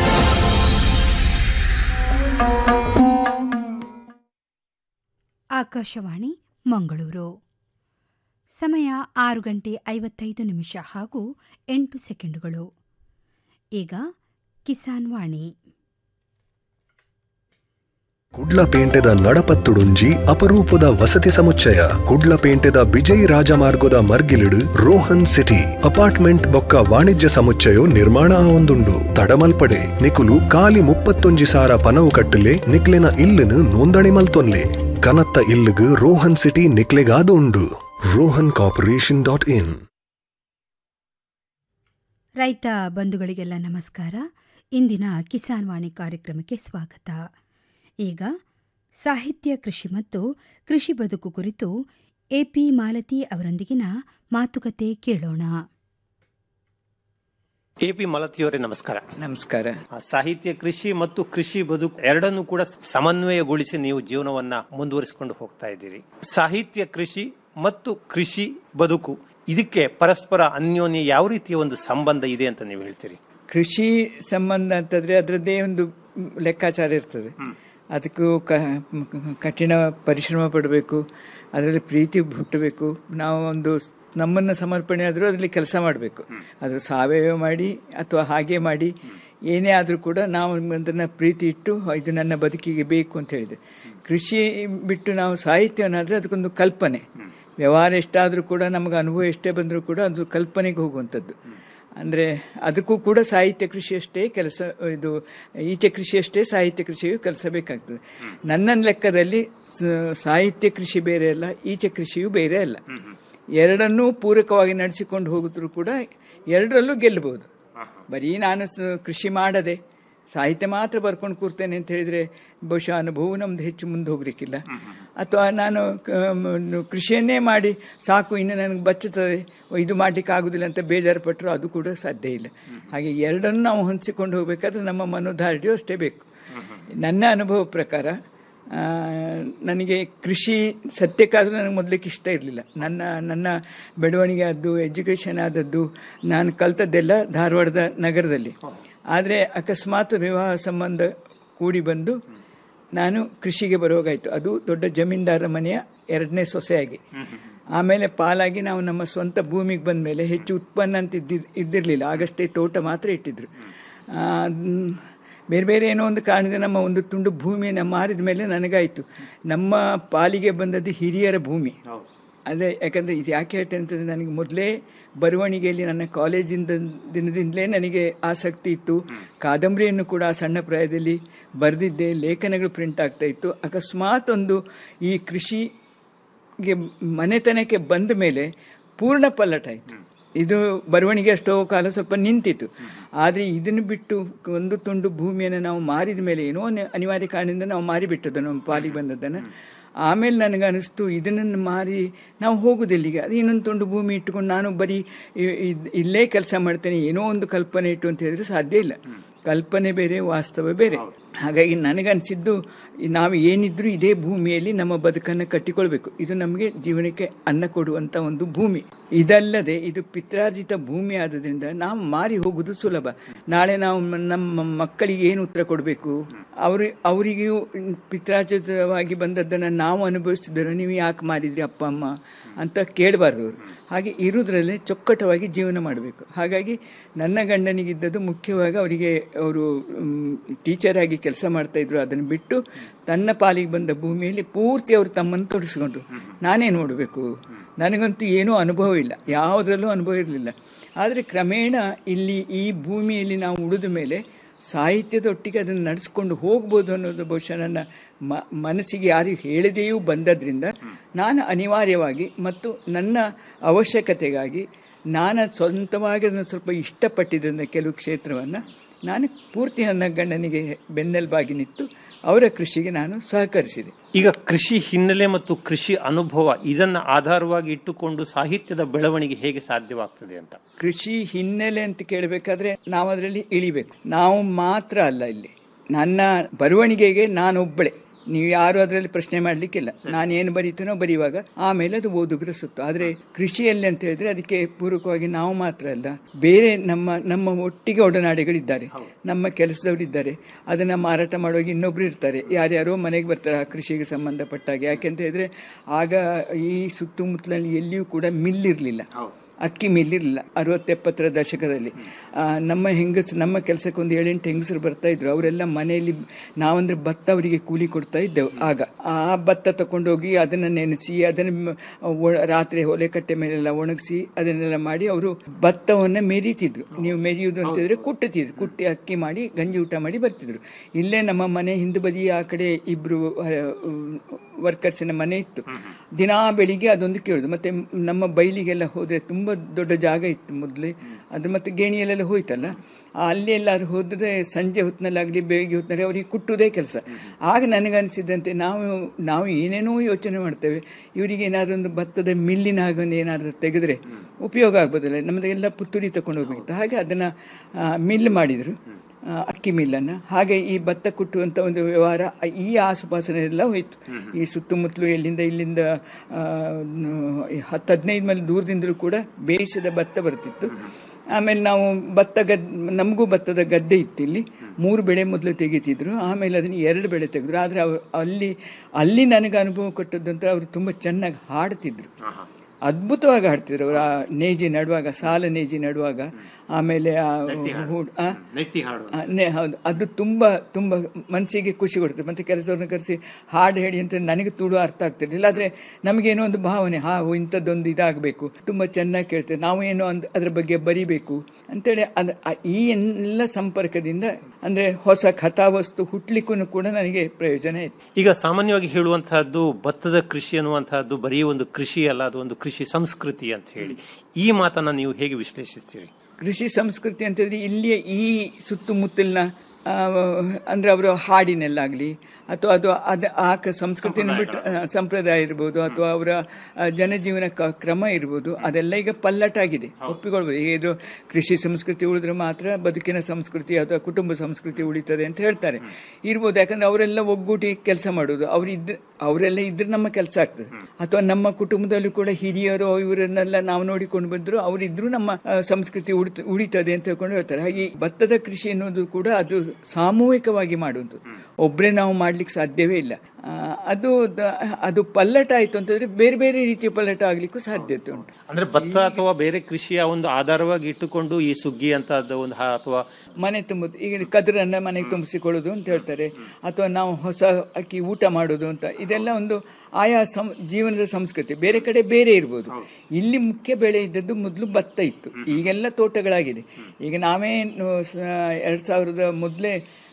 ಆಕಾಶವಾಣಿ ಮಂಗಳೂರು ಸಮಯ ಆರು ಗಂಟೆ ಐವತ್ತೈದು ನಿಮಿಷ ಹಾಗೂ ಎಂಟು ಸೆಕೆಂಡುಗಳು ಈಗ ಕಿಸಾನ್ ವಾಣಿ ಕುಡ್ಲಪೇಂಟೆದ ನಡಪತ್ತುಡುಂಜಿ ಅಪರೂಪದ ವಸತಿ ಸಮುಚ್ಚಯ ಕುಡ್ಲಪೇಂಟೆದ ಬಿಜೈ ರಾಜಮಾರ್ಗದ ಮರ್ಗಿಲಿಡು ರೋಹನ್ ಸಿಟಿ ಅಪಾರ್ಟ್ಮೆಂಟ್ ಬೊಕ್ಕ ವಾಣಿಜ್ಯ ಸಮುಚ್ಚಯೋ ನಿರ್ಮಾಣ ಆವೊಂದುಂಡು ತಡಮಲ್ಪಡೆ ನಿಕುಲು ಕಾಲಿ ಮುಪ್ಪತ್ತೊಂಜಿ ಸಾರ ಪನವು ಕಟ್ಟಲೆ ನಿಕ್ಲೆನ ಇಲ್ಲುನು ನೋಂದಣಿ ಮಲ್ತೊನ್ಲೆ ಕನತ್ತ ಇಲ್ಲುಗು ರೋಹನ್ ಸಿಟಿ ನಿಕ್ಲೆಗಾದ ಉಂಡು ರೋಹನ್ ಕಾರ್ಪೊರೇಷನ್ ಡಾಟ್ ಇನ್ ರೈತ ಬಂಧುಗಳಿಗೆಲ್ಲ ನಮಸ್ಕಾರ ಇಂದಿನ ಕಿಸಾನ್ ವಾಣಿ ಕಾರ್ಯಕ್ರಮಕ್ಕೆ ಸ್ವಾಗತ ಈಗ ಸಾಹಿತ್ಯ ಕೃಷಿ ಮತ್ತು ಕೃಷಿ ಬದುಕು ಕುರಿತು ಎಪಿ ಮಾಲತಿ ಅವರೊಂದಿಗಿನ ಮಾತುಕತೆ ಕೇಳೋಣ ಎ ಪಿ ಮಲತಿಯವರೇ ನಮಸ್ಕಾರ ನಮಸ್ಕಾರ ಆ, ಸಾಹಿತ್ಯ ಕೃಷಿ ಮತ್ತು ಕೃಷಿ ಬದುಕು ಎರಡನ್ನೂ ಕೂಡ ಸಮನ್ವಯಗೊಳಿಸಿ ನೀವು ಜೀವನವನ್ನ ಮುಂದುವರಿಸಿಕೊಂಡು ಹೋಗ್ತಾ ಇದ್ದೀರಿ ಸಾಹಿತ್ಯ ಕೃಷಿ ಮತ್ತು ಕೃಷಿ ಬದುಕು ಇದಕ್ಕೆ ಪರಸ್ಪರ ಅನ್ಯೋನ್ಯ ಯಾವ ರೀತಿಯ ಒಂದು ಸಂಬಂಧ ಇದೆ ಅಂತ ನೀವು ಹೇಳ್ತೀರಿ ಕೃಷಿ ಸಂಬಂಧ ಅಂತಂದ್ರೆ ಅದರದ್ದೇ ಒಂದು ಲೆಕ್ಕಾಚಾರ ಇರ್ತದೆ ಅದಕ್ಕೂ ಕ ಕಠಿಣ ಪರಿಶ್ರಮ ಪಡಬೇಕು ಅದರಲ್ಲಿ ಪ್ರೀತಿ ಹುಟ್ಟಬೇಕು ನಾವು ಒಂದು ಸ್- ನಮ್ಮನ್ನು ಸಮರ್ಪಣೆ ಆದರೂ ಅದರಲ್ಲಿ ಕೆಲಸ ಮಾಡಬೇಕು ಅದು ಸಾವಯವ ಮಾಡಿ ಅಥವಾ ಹಾಗೆ ಮಾಡಿ ಏನೇ ಆದರೂ ಕೂಡ ನಾವು ಅದನ್ನು ಪ್ರೀತಿ ಇಟ್ಟು ಇದು ನನ್ನ ಬದುಕಿಗೆ ಬೇಕು ಅಂತ ಹೇಳಿದೆ ಕೃಷಿ ಬಿಟ್ಟು ನಾವು ಸಾಹಿತ್ಯವನ್ನಾದರೆ ಅದಕ್ಕೊಂದು ಕಲ್ಪನೆ ವ್ಯವಹಾರ ಎಷ್ಟಾದರೂ ಕೂಡ ನಮಗೆ ಅನುಭವ ಎಷ್ಟೇ ಬಂದರೂ ಕೂಡ ಅದು ಕಲ್ಪನೆಗೆ ಹೋಗುವಂಥದ್ದು ಅಂದರೆ ಅದಕ್ಕೂ ಕೂಡ ಸಾಹಿತ್ಯ ಕೃಷಿಯಷ್ಟೇ ಕೆಲಸ ಇದು ಈಚೆ ಕೃಷಿಯಷ್ಟೇ ಸಾಹಿತ್ಯ ಕೃಷಿಯು ಕೆಲಸ ಬೇಕಾಗ್ತದೆ ನನ್ನ ಲೆಕ್ಕದಲ್ಲಿ ಸ- ಸಾಹಿತ್ಯ ಕೃಷಿ ಬೇರೆ ಅಲ್ಲ ಈಚೆ ಕೃಷಿಯು ಬೇರೆ ಅಲ್ಲ ಎರಡನ್ನೂ ಪೂರಕವಾಗಿ ನಡೆಸಿಕೊಂಡು ಹೋಗಿದ್ರು ಕೂಡ ಎರಡರಲ್ಲೂ ಗೆಲ್ಲಬಹುದು ಬರೀ ನಾನು ಸ- ಕೃಷಿ ಮಾಡದೆ ಸಾಹಿತ್ಯ ಮಾತ್ರ ಬರ್ಕೊಂಡು ಕೂರ್ತೇನೆ ಅಂತ ಹೇಳಿದ್ರೆ ಬಹುಶಃ ಅನುಭವ ನಮ್ದು ಹೆಚ್ಚು ಮುಂದೆ ಹೋಗ್ಲಿಕ್ಕಿಲ್ಲ ಅಥವಾ ನಾನು ಕ- ಮ್, ಕೃಷಿಯನ್ನೇ ಮಾಡಿ ಸಾಕು ಇನ್ನು ನನಗೆ ಬಚ್ಚುತ್ತದೆ ಇದು ಮಾಡ್ಲಿಕ್ಕೆ ಆಗುದಿಲ್ಲ ಅಂತ ಬೇಜಾರು ಪಟ್ಟರು ಅದು ಕೂಡ ಸಾಧ್ಯ ಇಲ್ಲ ಹಾಗೆ ಎರಡನ್ನು ನಾವು ಹೊಂದಿಸಿಕೊಂಡು ಹೋಗ್ಬೇಕಾದ್ರೆ ನಮ್ಮ ಮನೋಧಾರ್ಢ್ಯ ಅಷ್ಟೇ ಬೇಕು ನನ್ನ ಅನುಭವ ಪ್ರಕಾರ ಆ, ನನಗೆ ಕೃಷಿ ಸತ್ಯಕ್ಕಾದರೂ ನನಗೆ ಮೊದಲಿಕ್ಕೆ ಇಷ್ಟ ಇರಲಿಲ್ಲ ನನ್ನ ನನ್ನ ಬೆಳವಣಿಗೆ ಆದ್ದು ಎಜುಕೇಷನ್ ಆದದ್ದು ನಾನು ಕಲ್ತದ್ದೆಲ್ಲ ಧಾರವಾಡದ ನಗರದಲ್ಲಿ ಆದರೆ ಅಕಸ್ಮಾತ್ ವಿವಾಹ ಸಂಬಂಧ ಕೂಡಿ ಬಂದು ನಾನು ಕೃಷಿಗೆ ಬರುವಾಗಾಯಿತು ಅದು ದೊಡ್ಡ ಜಮೀನ್ದಾರ ಮನೆಯ ಎರಡನೇ ಸೊಸೆಯಾಗಿ ಆಮೇಲೆ ಪಾಲಾಗಿ ನಾವು ನಮ್ಮ ಸ್ವಂತ ಭೂಮಿಗೆ ಬಂದ ಮೇಲೆ ಹೆಚ್ಚು ಉತ್ಪನ್ನ ಅಂತ ಇದ್ದಿ ಇದ್ದಿರಲಿಲ್ಲ ಆಗಷ್ಟೇ ತೋಟ ಮಾತ್ರ ಇಟ್ಟಿದ್ರು ಆ, ಮ್, ಬೇರೆ ಬೇರೆ ಏನೋ ಒಂದು ಕಾರಣದಿಂದ ನಮ್ಮ ಒಂದು ತುಂಡು ಭೂಮಿಯನ್ನು ಮಾರಿದ ಮೇಲೆ ನನಗಾಯಿತು ನಮ್ಮ ಪಾಲಿಗೆ ಬಂದದ್ದು ಹಿರಿಯರ ಭೂಮಿ ಅದೇ ಯಾಕಂದರೆ ಇದು ಯಾಕೆ ಹೇಳ್ತೇನೆ ಅಂತಂದರೆ ನನಗೆ ಮೊದಲೇ ಬರವಣಿಗೆಯಲ್ಲಿ ನನ್ನ ಕಾಲೇಜಿಂದ ದಿನದಿಂದಲೇ ನನಗೆ ಆಸಕ್ತಿ ಇತ್ತು ಕಾದಂಬರಿಯನ್ನು ಕೂಡ ಆ ಸಣ್ಣ ಪ್ರಾಯದಲ್ಲಿ ಬರೆದಿದ್ದೆ ಲೇಖನಗಳು ಪ್ರಿಂಟ್ ಆಗ್ತಾ ಇತ್ತು ಅಕಸ್ಮಾತ್ ಒಂದು ಈ ಕೃಷಿಗೆ ಮನೆತನಕ್ಕೆ ಬಂದ ಮೇಲೆ ಪೂರ್ಣ ಪಲ್ಲಟ ಆಯಿತು ಇದು ಬರವಣಿಗೆ ಅಷ್ಟೋ ಕಾಲ ಸ್ವಲ್ಪ ನಿಂತಿತ್ತು ಆದರೆ ಇದನ್ನು ಬಿಟ್ಟು ಒಂದು ತುಂಡು ಭೂಮಿಯನ್ನು ನಾವು ಮಾರಿದ ಮೇಲೆ ಏನೋ ಒಂದು ಅನಿವಾರ್ಯ ಕಾರಣದಿಂದ ನಾವು ಮಾರಿಬಿಟ್ಟದ್ದು ನಮ್ಮ ಪಾಲಿಗೆ ಬಂದದ್ದನ್ನು ಆಮೇಲೆ ನನಗೆ ಅನಿಸ್ತು ಇದನ್ನು ಮಾರಿ ನಾವು ಹೋಗುದಿಲ್ಲಿಗೆ ಅದು ಇನ್ನೊಂದು ತುಂಡು ಭೂಮಿ ಇಟ್ಟುಕೊಂಡು ನಾನು ಬರೀ ಇ- ಇದ್- ಇಲ್ಲೇ ಕೆಲಸ ಮಾಡ್ತೇನೆ ಏನೋ ಒಂದು ಕಲ್ಪನೆ ಇಟ್ಟು ಅಂತ ಹೇಳಿದ್ರೆ ಸಾಧ್ಯ ಇಲ್ಲ ಕಲ್ಪನೆ ಬೇರೆ ವಾಸ್ತವ ಬೇರೆ ಹಾಗಾಗಿ ನನಗನ್ಸಿದ್ದು ಈ ನಾವು ಏನಿದ್ರು ಇದೇ ಭೂಮಿಯಲ್ಲಿ ನಮ್ಮ ಬದುಕನ್ನು ಕಟ್ಟಿಕೊಳ್ಬೇಕು ಇದು ನಮಗೆ ಜೀವನಕ್ಕೆ ಅನ್ನ ಕೊಡುವಂತ ಒಂದು ಭೂಮಿ ಇದಲ್ಲದೆ ಇದು ಪಿತ್ರಾರ್ಜಿತ ಭೂಮಿ ಆದ್ರಿಂದ ನಾವು ಮಾರಿ ಹೋಗುದು ಸುಲಭ ನಾಳೆ ನಾವು ಮ- ನಮ್ಮ ಮಕ್ಕಳಿಗೆ ಏನು ಉತ್ತರ ಕೊಡಬೇಕು ಅವ್ರ ಅವರಿಗೂ ಪಿತ್ರಾರ್ಜಿತವಾಗಿ ಬಂದದ್ದನ್ನು ನಾವು ಅನುಭವಿಸಿದ್ರೆ ನೀವು ಯಾಕೆ ಮಾರಿದ್ರಿ ಅಪ್ಪ ಅಮ್ಮ ಅಂತ ಕೇಳಬಾರ್ದು ಅವರು ಹಾಗೆ ಇರುವುದರಲ್ಲೇ ಚೊಕ್ಕಟವಾಗಿ ಜೀವನ ಮಾಡಬೇಕು ಹಾಗಾಗಿ ನನ್ನ ಗಂಡನಿಗಿದ್ದದ್ದು ಮುಖ್ಯವಾಗಿ ಅವರಿಗೆ ಅವರು ಟೀಚರ್ ಆಗಿ ಕೆಲಸ ಮಾಡ್ತಾ ಇದ್ರು ಅದನ್ನು ಬಿಟ್ಟು ತನ್ನ ಪಾಲಿಗೆ ಬಂದ ಭೂಮಿಯಲ್ಲಿ ಪೂರ್ತಿ ಅವರು ತಮ್ಮನ್ನು ತೊಡಗಿಸ್ಕೊಂಡ್ರು ನಾನೇನು ಮಾಡಬೇಕು ನನಗಂತೂ ಏನೂ ಅನುಭವ ಇಲ್ಲ ಯಾವುದರಲ್ಲೂ ಅನುಭವ ಇರಲಿಲ್ಲ ಆದರೆ ಕ್ರಮೇಣ ಇಲ್ಲಿ ಈ ಭೂಮಿಯಲ್ಲಿ ನಾವು ಉಳಿದ ಮೇಲೆ ಸಾಹಿತ್ಯದೊಟ್ಟಿಗೆ ಅದನ್ನು ನಡೆಸ್ಕೊಂಡು ಹೋಗ್ಬೋದು ಅನ್ನೋದು ಬಹುಶಃ ನನ್ನ ಮ ಮನಸ್ಸಿಗೆ ಯಾರು ಹೇಳಿದೆಯೂ ಬಂದದ್ರಿಂದ ನಾನು ಅನಿವಾರ್ಯವಾಗಿ ಮತ್ತು ನನ್ನ ಅವಶ್ಯಕತೆಗಾಗಿ ನಾನು ಸ್ವಂತವಾಗಿ ಅದನ್ನು ಸ್ವಲ್ಪ ಇಷ್ಟಪಟ್ಟಿದ್ದರಿಂದ ಕೆಲವು ಕ್ಷೇತ್ರವನ್ನು ನಾನು ಪೂರ್ತಿ ನನ್ನ ಗಂಡನಿಗೆ ಬೆನ್ನೆಲುಬಾಗಿ ನಿಂತು ಅವರ ಕೃಷಿಗೆ ನಾನು ಸಹಕರಿಸಿದೆ ಈಗ ಕೃಷಿ ಹಿನ್ನೆಲೆ ಮತ್ತು ಕೃಷಿ ಅನುಭವ ಇದನ್ನ ಆಧಾರವಾಗಿ ಇಟ್ಟುಕೊಂಡು ಸಾಹಿತ್ಯದ ಬೆಳವಣಿಗೆ ಹೇಗೆ ಸಾಧ್ಯವಾಗ್ತದೆ ಅಂತ ಕೃಷಿ ಹಿನ್ನೆಲೆ ಅಂತ ಕೇಳಬೇಕಾದ್ರೆ ನಾವು ಅದರಲ್ಲಿ ಇಳಿಬೇಕು ನಾವು ಮಾತ್ರ ಅಲ್ಲ ಇಲ್ಲಿ ನನ್ನ ಬರವಣಿಗೆಗೆ ನಾನೊಬ್ಬಳೆ ನೀವು ಯಾರು ಅದರಲ್ಲಿ ಪ್ರಶ್ನೆ ಮಾಡಲಿಕ್ಕಿಲ್ಲ ನಾನು ಏನು ಬರೀತೀನೋ ಬರೆಯುವಾಗ ಆಮೇಲೆ ಅದು ಓದುಗರ ಸುತ್ತು ಆದರೆ ಕೃಷಿಯಲ್ಲಿ ಅಂತ ಹೇಳಿದ್ರೆ ಅದಕ್ಕೆ ಪೂರಕವಾಗಿ ನಾವು ಮಾತ್ರ ಅಲ್ಲ ಬೇರೆ ನಮ್ಮ ನಮ್ಮ ಒಟ್ಟಿಗೆ ಒಡನಾಡಿಗಳಿದ್ದಾರೆ ನಮ್ಮ ಕೆಲಸದವರಿದ್ದಾರೆ ಅದನ್ನ ಮಾರಾಟ ಮಾಡುವಾಗ ಇನ್ನೊಬ್ರು ಇರ್ತಾರೆ ಯಾರ್ಯಾರೋ ಮನೆಗೆ ಬರ್ತಾರೆ ಆ ಕೃಷಿಗೆ ಸಂಬಂಧಪಟ್ಟಾಗೆ ಯಾಕೆಂತ ಹೇಳಿದ್ರೆ ಆಗ ಈ ಸುತ್ತಮುತ್ತಲಲ್ಲಿ ಎಲ್ಲಿಯೂ ಕೂಡ ಮಿಲ್ ಇರಲಿಲ್ಲ ಅಕ್ಕಿ ಮಿಲ್ ಇರಲಿಲ್ಲ ಅರವತ್ತೆಪ್ಪತ್ತರ ದಶಕದಲ್ಲಿ ಆ, ನಮ್ಮ ಹೆಂಗಸ್ ನಮ್ಮ ಕೆಲಸಕ್ಕೆ ಒಂದು ಏಳೆಂಟು ಹೆಂಗಸರು ಬರ್ತಾ ಇದ್ರು ಅವರೆಲ್ಲ ಮನೆಯಲ್ಲಿ ನಾವಂದ್ರೆ ಭತ್ತ ಅವರಿಗೆ ಕೂಲಿ ಕೊಡ್ತಾ ಇದ್ದೆವು ಆಗ ಆ ಭತ್ತ ತಗೊಂಡೋಗಿ ಅದನ್ನು ನೆನೆಸಿ ಅದನ್ನು ಮ- ಒ- ರಾತ್ರಿ ಹೊಲೆ ಕಟ್ಟೆ ಮೇಲೆಲ್ಲ ಒಣಗಿಸಿ ಅದನ್ನೆಲ್ಲ ಮಾಡಿ ಅವರು ಭತ್ತವನ್ನು ಮೆರೀತಿದ್ರು ನೀವು ಮೆರೆಯುವುದು ಅಂತಿದ್ರೆ ಕುಟ್ಟುತ್ತಿದ್ರು ಕುಟ್ಟಿ ಅಕ್ಕಿ ಮಾಡಿ ಗಂಜಿ ಊಟ ಮಾಡಿ ಬರ್ತಿದ್ರು ಇಲ್ಲೇ ನಮ್ಮ ಮನೆ ಹಿಂದೆ ಬದಿ ಆ ಕಡೆ ಇಬ್ರು ವರ್ಕರ್ಸಿನ ಮನೆ ಇತ್ತು ದಿನಾ ಬೆಳಿಗ್ಗೆ ಅದೊಂದು ಕೇಳುದು ಮತ್ತೆ ನಮ್ಮ ಬೈಲಿಗೆಲ್ಲ ಹೋದ್ರೆ ತುಂಬಾ ದೊಡ್ಡ ಜಾಗ ಇತ್ತು ಮೊದಲೇ ಅದು ಮತ್ತೆ ಗೇಣಿಯಲ್ಲೆಲ್ಲ ಹೋಯ್ತಲ್ಲ ಆ ಅಲ್ಲಿ ಎಲ್ಲಾದ್ರು ಹೋದ್ರೆ ಸಂಜೆ ಹೊತ್ತಿನಲ್ಲಾಗಲಿ ಬೆಳಿಗ್ಗೆ ಹೊತ್ತಿನಲ್ಲಿ ಅವರಿಗೆ ಕುಟ್ಟುವುದೇ ಕೆಲಸ ಆಗ ನನಗನ್ಸಿದ್ದಂತೆ ನಾವು ನಾವು ಏನೇನೋ ಯೋಚನೆ ಮಾಡ್ತೇವೆ ಇವರಿಗೆ ಏನಾದ್ರು ಒಂದು ಭತ್ತದ ಮಿಲ್ಲಿನ ಹಾಗೆ ಒಂದು ಏನಾದ್ರು ತೆಗೆದ್ರೆ ಉಪಯೋಗ ಆಗ್ಬೋದಲ್ಲ ನಮ್ಮದೆಲ್ಲ ಪುತ್ತೂರಿ ತಗೊಂಡು ಹೋಗ್ಬೇಕಿತ್ತು ಹಾಗೆ ಅದನ್ನ ಮಿಲ್ ಮಾಡಿದ್ರು ಆ, ಅಕ್ಕಿ ಮಿಲ್ಲನ್ನು ಹಾಗೆ ಈ ಭತ್ತ ಕುಟ್ಟುವಂಥ ಒಂದು ವ್ಯವಹಾರ ಈ ಆಸುಪಾಸಿನೆಲ್ಲ ಹೋಯಿತು ಈ ಸುತ್ತಮುತ್ತಲು ಎಲ್ಲಿಂದ ಇಲ್ಲಿಂದ ಆ, ನ- ಹತ್ತು ಹದಿನೈದು ಮೈಲ್ ದೂರದಿಂದಲೂ ಕೂಡ ಬೇಯಿಸಿದ ಭತ್ತ ಬರ್ತಿತ್ತು ಆಮೇಲೆ ನಾವು ಭತ್ತ ಗದ್ ನಮಗೂ ಭತ್ತದ ಗದ್ದೆ ಇತ್ತು ಇಲ್ಲಿ ಮೂರು ಬೆಳೆ ಮೊದಲು ತೆಗಿತಿದ್ರು ಆಮೇಲೆ ಅದನ್ನು ಎರಡು ಬೆಳೆ ತೆಗೆದ್ರು ಆದರೆ ಅವರು ಅಲ್ಲಿ ಅಲ್ಲಿ ನನಗೆ ಅನುಭವ ಕೊಟ್ಟದ್ದಂತ ಅವರು ತುಂಬ ಚೆನ್ನಾಗಿ ಹಾಡ್ತಿದ್ರು ಅದ್ಭುತವಾಗಿ ಹಾಡ್ತಿದ್ರು ಅವರು ಆ ನೇಜಿ ನಡುವಾಗ ಸಾಲ ನೇಜಿ ನಡುವಾಗ ಆಮೇಲೆ ಆ ಹೂಡ್- ಆ? ನೆಟ್ಟಿ ಹಾಡು ಆ, ನೆ- ಹೌದು ಅದು ತುಂಬಾ ತುಂಬಾ ಮನಸ್ಸಿಗೆ ಖುಷಿ ಕೊಡ್ತದೆ ಮತ್ತೆ ಕೆಲಸವ್ರನ್ನ ಕರೆಸಿ ಹಾಡು ಹೇಳಿ ಅಂತ ನನಗೆ ತುಳು ಅರ್ಥ ಆಗ್ತಿರ್ಲಿಲ್ಲ ಆದ್ರೆ ನಮಗೇನೋ ಒಂದು ಭಾವನೆ ಹಾ ಓ, ಇಂಥದ್ದೊಂದು ಇದಾಗಬೇಕು ತುಂಬಾ ಚೆನ್ನಾಗಿ ಕೇಳ್ತೇವೆ ನಾವು ಏನೋ ಒಂದು ಅದ್ರ ಬಗ್ಗೆ ಬರಿಬೇಕು ಅಂತೇಳಿ ಅದ್ ಆ- ಈ ಎಲ್ಲ ಸಂಪರ್ಕದಿಂದ ಅಂದ್ರೆ ಹೊಸ ಕಥಾವಸ್ತು ಹುಟ್ಲಿಕ್ಕೂ ಕೂಡ ನನಗೆ ಪ್ರಯೋಜನ ಇತ್ತು ಈಗ ಸಾಮಾನ್ಯವಾಗಿ ಹೇಳುವಂತಹದ್ದು ಭತ್ತದ ಕೃಷಿ ಅನ್ನುವಂತಹದ್ದು ಬರೀ ಒಂದು ಕೃಷಿ ಅಲ್ಲ ಅದು ಒಂದು ಕೃಷಿ ಸಂಸ್ಕೃತಿ ಅಂತ ಹೇಳಿ ಈ ಮಾತನ್ನ ನೀವು ಹೇಗೆ ವಿಶ್ಲೇಷಿಸ್ತೀರಿ ಕೃಷಿ ಸಂಸ್ಕೃತಿ ಅಂತಂದ್ರೆ ಇಲ್ಲಿಯ ಈ ಸುತ್ತಮುತ್ತಲಿನ ಆ, ಅಂದ್ರೆ ಅವರು ಹಾಡಿನಲ್ಲಾಗಲಿ ಅಥವಾ ಅದು ಅದ ಆ ಕ- ಸಂಸ್ಕೃತಿಯನ್ನು ಬಿಟ್ಟು ಆ, ಸಂಪ್ರದಾಯ ಇರ್ಬೋದು ಅಥವಾ ಅವರ ಆ, ಜನಜೀವನ ಕ- ಕ್ರಮ ಇರ್ಬೋದು ಅದೆಲ್ಲ ಈಗ ಪಲ್ಲಟಾಗಿದೆ ಒಪ್ಪಿಕೊಳ್ಬೋದು ಈಗ ಇದು ಕೃಷಿ ಸಂಸ್ಕೃತಿ ಉಳಿದ್ರೆ ಮಾತ್ರ ಬದುಕಿನ ಸಂಸ್ಕೃತಿ ಅಥವಾ ಕುಟುಂಬ ಸಂಸ್ಕೃತಿ ಉಳಿತದೆ ಅಂತ ಹೇಳ್ತಾರೆ ಇರ್ಬೋದು ಯಾಕಂದ್ರೆ ಅವರೆಲ್ಲ ಒಗ್ಗೂಟಿ ಕೆಲಸ ಮಾಡೋದು ಅವ್ರು ಇದ್ರ ಅವರೆಲ್ಲ ಇದ್ರೆ ನಮ್ಮ ಕೆಲಸ ಆಗ್ತದೆ ಅಥವಾ ನಮ್ಮ ಕುಟುಂಬದಲ್ಲೂ ಕೂಡ ಹಿರಿಯರು ಇವರನ್ನೆಲ್ಲ ನಾವು ನೋಡಿಕೊಂಡು ಬಂದ್ರು ಅವರಿದ್ರು ನಮ್ಮ ಆ, ಸಂಸ್ಕೃತಿ ಉಳಿತ ಉಳಿತದೆ ಅಂತ ಹೇಳ್ಕೊಂಡು ಹೇಳ್ತಾರೆ ಹಾಗೆ ಈ ಭತ್ತದ ಕೃಷಿ ಅನ್ನೋದು ಕೂಡ ಅದು ಸಾಮೂಹಿಕವಾಗಿ ಮಾಡುವಂಥದ್ದು ಒಬ್ಬರೇ ನಾವು ಮಾಡ್ಲಿಕ್ಕೆ ಸಾಧ್ಯವೇ ಇಲ್ಲ ಆ, ಅದು ದ- ಅದು ಪಲ್ಲಟ ಆಯ್ತು ಅಂತಂದ್ರೆ ಬೇರೆ ಬೇರೆ ರೀತಿಯ ಪಲ್ಲಟ ಆಗ್ಲಿಕ್ಕೂ ಸಾಧ್ಯತೆ ಉಂಟು ಅಂದ್ರೆ ಭತ್ತ ಅಥವಾ ಬೇರೆ ಕೃಷಿಯ ಒಂದು ಆಧಾರವಾಗಿ ಇಟ್ಟುಕೊಂಡು ಈ ಸುಗ್ಗಿ ಅಂತಹದ್ದು ಒಂದು ಹಾ- ಅಥವಾ ಮನೆ ತುಂಬ ಈಗ ಕದ್ರನ್ನ ಮನೆಗೆ ತುಂಬಿಸಿಕೊಳ್ಳೋದು ಅಂತ ಹೇಳ್ತಾರೆ ಅಥವಾ ನಾವು ಹೊಸ ಅಕ್ಕಿ ಊಟ ಮಾಡೋದು ಅಂತ ಇದೆಲ್ಲ ಒಂದು ಆಯಾ ಸಂ ಜೀವನದ ಸಂಸ್ಕೃತಿ ಬೇರೆ ಕಡೆ ಬೇರೆ ಇರ್ಬೋದು ಇಲ್ಲಿ ಮುಖ್ಯ ಬೆಳೆ ಇದ್ದದ್ದು ಮೊದಲು ಭತ್ತ ಇತ್ತು ಈಗೆಲ್ಲ ತೋಟಗಳಾಗಿದೆ ಈಗ ನಾವೇ ನು- ಸ- ಎರಡ್ ಸಾವಿರದ ಮೊದಲೇ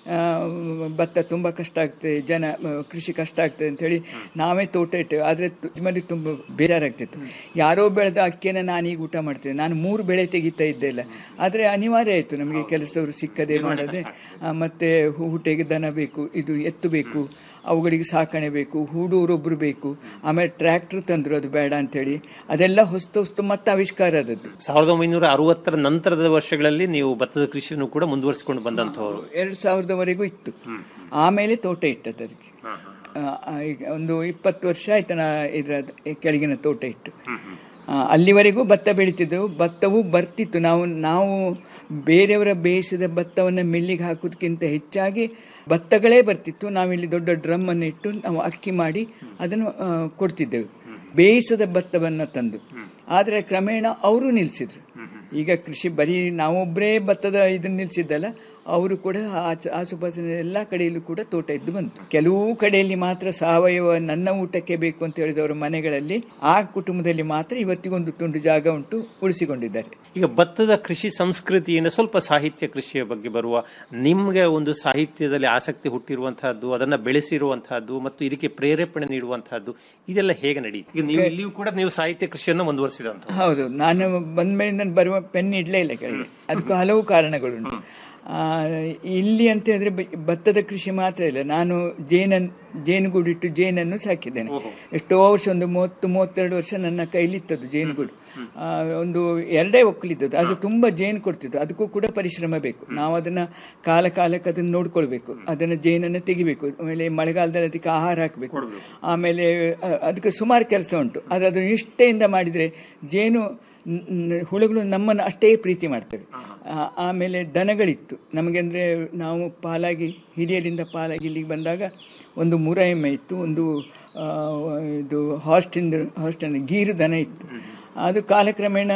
ಭತ್ತ ತುಂಬ ಕಷ್ಟ ಆಗ್ತದೆ ಜನ ಆ, ಕೃಷಿ ಕಷ್ಟ ಆಗ್ತದೆ ಅಂತೇಳಿ ನಾವೇ ತೋಟ ಇಟ್ಟೇವೆ ಆದರೆ ನಿಮ್ಮಲ್ಲಿ ತುಂಬ ಬೇಜಾರಾಗ್ತಿತ್ತು ಯಾರೋ ಬೆಳೆದ ಅಕ್ಕಿಯನ್ನು ನಾನೀಗ ಊಟ ಮಾಡ್ತೇನೆ ನಾನು ಮೂರು ಬೆಳೆ ತೆಗಿತಾ ಇದ್ದೆ ಇಲ್ಲ ಆದರೆ ಅನಿವಾರ್ಯ ಆಯಿತು ನಮಗೆ ಕೆಲಸದವರು ಸಿಕ್ಕದೆ ಮಾಡದೆ ಆ, ಮತ್ತೆ ಹುಟ್ಟೆಗೆ ದನ ಬೇಕು ಇದು ಎತ್ತು ಬೇಕು ಅವುಗಳಿಗೆ ಸಾಕಣೆ ಬೇಕು ಹೂಡೋರೊಬ್ರು ಬೇಕು ಆಮೇಲೆ ಟ್ರ್ಯಾಕ್ಟರ್ ತಂದ್ರು ಅದು ಬೇಡ ಅಂತೇಳಿ ಅದೆಲ್ಲ ಹೊಸ್ತು ಹೊಸ್ತು ಮತ್ತೆ ಆವಿಷ್ಕಾರ ಆದದ್ದು ಸಾವಿರದ ಒಂಬೈನೂರ ಅರವತ್ತರ ನಂತರದ ವರ್ಷಗಳಲ್ಲಿ ನೀವು ಭತ್ತದ ಕೃಷಿಯನ್ನು ಕೂಡ ಮುಂದುವರಿಸಿಕೊಂಡು ಬಂದಂತವರು ಎರಡು ಸಾವಿರದವರೆಗೂ ಇತ್ತು ಆಮೇಲೆ ತೋಟ ಇಟ್ಟದ್ದು ಅದಕ್ಕೆ ಆ, ಆ, ಈಗ ಒಂದು ಇಪ್ಪತ್ತು ವರ್ಷ ಆಯ್ತು ನಾ ಇದರ ಕೆಳಗಿನ ತೋಟ ಇಟ್ಟು ಆ, ಅಲ್ಲಿವರೆಗೂ ಭತ್ತ ಬೆಳೀತಿದ್ದೆವು ಭತ್ತವೂ ಬರ್ತಿತ್ತು ನಾವು ನಾವು ಬೇರೆಯವರ ಬೇಯಿಸಿದ ಭತ್ತವನ್ನು ಮಿಲ್ಲಿಗೆ ಹಾಕೋದಕ್ಕಿಂತ ಹೆಚ್ಚಾಗಿ ಭತ್ತಗಳೇ ಬರ್ತಿತ್ತು ನಾವಿಲ್ಲಿ ದೊಡ್ಡ ಡ್ರಮ್ ಅನ್ನು ಇಟ್ಟು ನಾವು ಅಕ್ಕಿ ಮಾಡಿ ಅದನ್ನು ಆ, ಕೊಡ್ತಿದ್ದೆವು ಬೇಯಿಸದ ಭತ್ತವನ್ನು ತಂದು ಆದರೆ ಕ್ರಮೇಣ ಅವರು ನಿಲ್ಲಿಸಿದ್ರು ಈಗ ಕೃಷಿ ಬರೀ ನಾವೊಬ್ಬರೇ ಭತ್ತದ ಇದನ್ನ ನಿಲ್ಸಿದ್ದಲ್ಲ ಅವರು ಕೂಡ ಆಚ ಆಸುಪಾಸಿನ ಎಲ್ಲ ಕಡೆಯಲ್ಲೂ ಕೂಡ ತೋಟ ಇದ್ದು ಬಂತು ಕೆಲವು ಕಡೆಯಲ್ಲಿ ಮಾತ್ರ ಸಾವಯವ ನನ್ನ ಊಟಕ್ಕೆ ಬೇಕು ಅಂತ ಹೇಳಿದವರ ಮನೆಗಳಲ್ಲಿ ಆ ಕುಟುಂಬದಲ್ಲಿ ಮಾತ್ರ ಇವತ್ತಿಗೊಂದು ತುಂಡು ಜಾಗ ಉಂಟು ಉಳಿಸಿಕೊಂಡಿದ್ದಾರೆ ಈಗ ಭತ್ತದ ಕೃಷಿ ಸಂಸ್ಕೃತಿಯಿಂದ ಸ್ವಲ್ಪ ಸಾಹಿತ್ಯ ಕೃಷಿಯ ಬಗ್ಗೆ ಬರುವ ನಿಮ್ಗೆ ಒಂದು ಸಾಹಿತ್ಯದಲ್ಲಿ ಆಸಕ್ತಿ ಹುಟ್ಟಿರುವಂತಹದ್ದು ಅದನ್ನ ಬೆಳೆಸಿರುವಂತಹದ್ದು ಮತ್ತು ಇದಕ್ಕೆ ಪ್ರೇರೇಪಣೆ ನೀಡುವಂತಹದ್ದು ಇದೆಲ್ಲ ಹೇಗೆ ನಡೆಯುತ್ತೆ ಈಗ ನೀವು ಇಲ್ಲಿಯೂ ಕೂಡ ನೀವು ಸಾಹಿತ್ಯ ಕೃಷಿಯನ್ನು ಮುಂದುವರಿಸಿದಂತ ಹೌದು ನಾನು ಬಂದ ಮೇಲೆ ನಾನು ಬರುವ ಪೆನ್ ಇಡ್ಲೇ ಇಲ್ಲ ಕೆಳಗೆ ಅದಕ್ಕೂ ಹಲವು ಕಾರಣಗಳುಂಟು ಆ, ಇಲ್ಲಿ ಅಂತ ಹೇಳಿದ್ರೆ ಬ- ಭತ್ತದ ಕೃಷಿ ಮಾತ್ರ ಇಲ್ಲ ನಾನು ಜೇನನ್ ಜೇನುಗೂಡಿಟ್ಟು ಜೇನನ್ನು ಸಾಕಿದ್ದೇನೆ ಎಷ್ಟೋ ವರ್ಷ ಒಂದು ಮೂವತ್ತು ಮೂವತ್ತೆರಡು ವರ್ಷ ನನ್ನ ಕೈಲಿತ್ತದು ಜೇನುಗೂಡು ಆ, ಒಂದು ಎರಡೇ ಒಕ್ಕಲಿದ್ದದ್ದು ಅದು ತುಂಬಾ ಜೇನು ಕೊಡ್ತಿತ್ತು ಅದಕ್ಕೂ ಕೂಡ ಪರಿಶ್ರಮ ಬೇಕು ನಾವು ಅದನ್ನ ಕಾಲ ಕಾಲಕ್ಕೆ ಅದನ್ನ ನೋಡ್ಕೊಳ್ಬೇಕು ಅದನ್ನ ಜೇನನ್ನು ತೆಗಿಬೇಕು ಆಮೇಲೆ ಮಳೆಗಾಲದಲ್ಲಿ ಅದಕ್ಕೆ ಆಹಾರ ಹಾಕಬೇಕು ಆಮೇಲೆ ಆ, ಅದಕ್ಕೆ ಸುಮಾರು ಕೆಲಸ ಉಂಟು ಅದು ಅದು ನಿಷ್ಠೆಯಿಂದ ಮಾಡಿದ್ರೆ ಜೇನು ನ್- ನ್- ಹುಳುಗಳು ನಮ್ಮನ್ನು ಅಷ್ಟೇ ಪ್ರೀತಿ ಮಾಡ್ತವೆ ಆ- ಆಮೇಲೆ ದನಗಳಿತ್ತು ನಮಗೆ ಅಂದರೆ ನಾವು ಪಾಲಾಗಿ ಹಿರಿಯರಿಂದ ಪಾಲಾಗಿ ಇಲ್ಲಿಗೆ ಬಂದಾಗ ಒಂದು ಮೂರ ಎಮ್ಮೆ ಇತ್ತು ಒಂದು ಆ, ಇದು ಹಾಸ್ಟಿಂದ ಹಾಸ್ಟಿಂದ ಗೀರು ದನ ಇತ್ತು ಅದು ಕಾಲಕ್ರಮೇಣ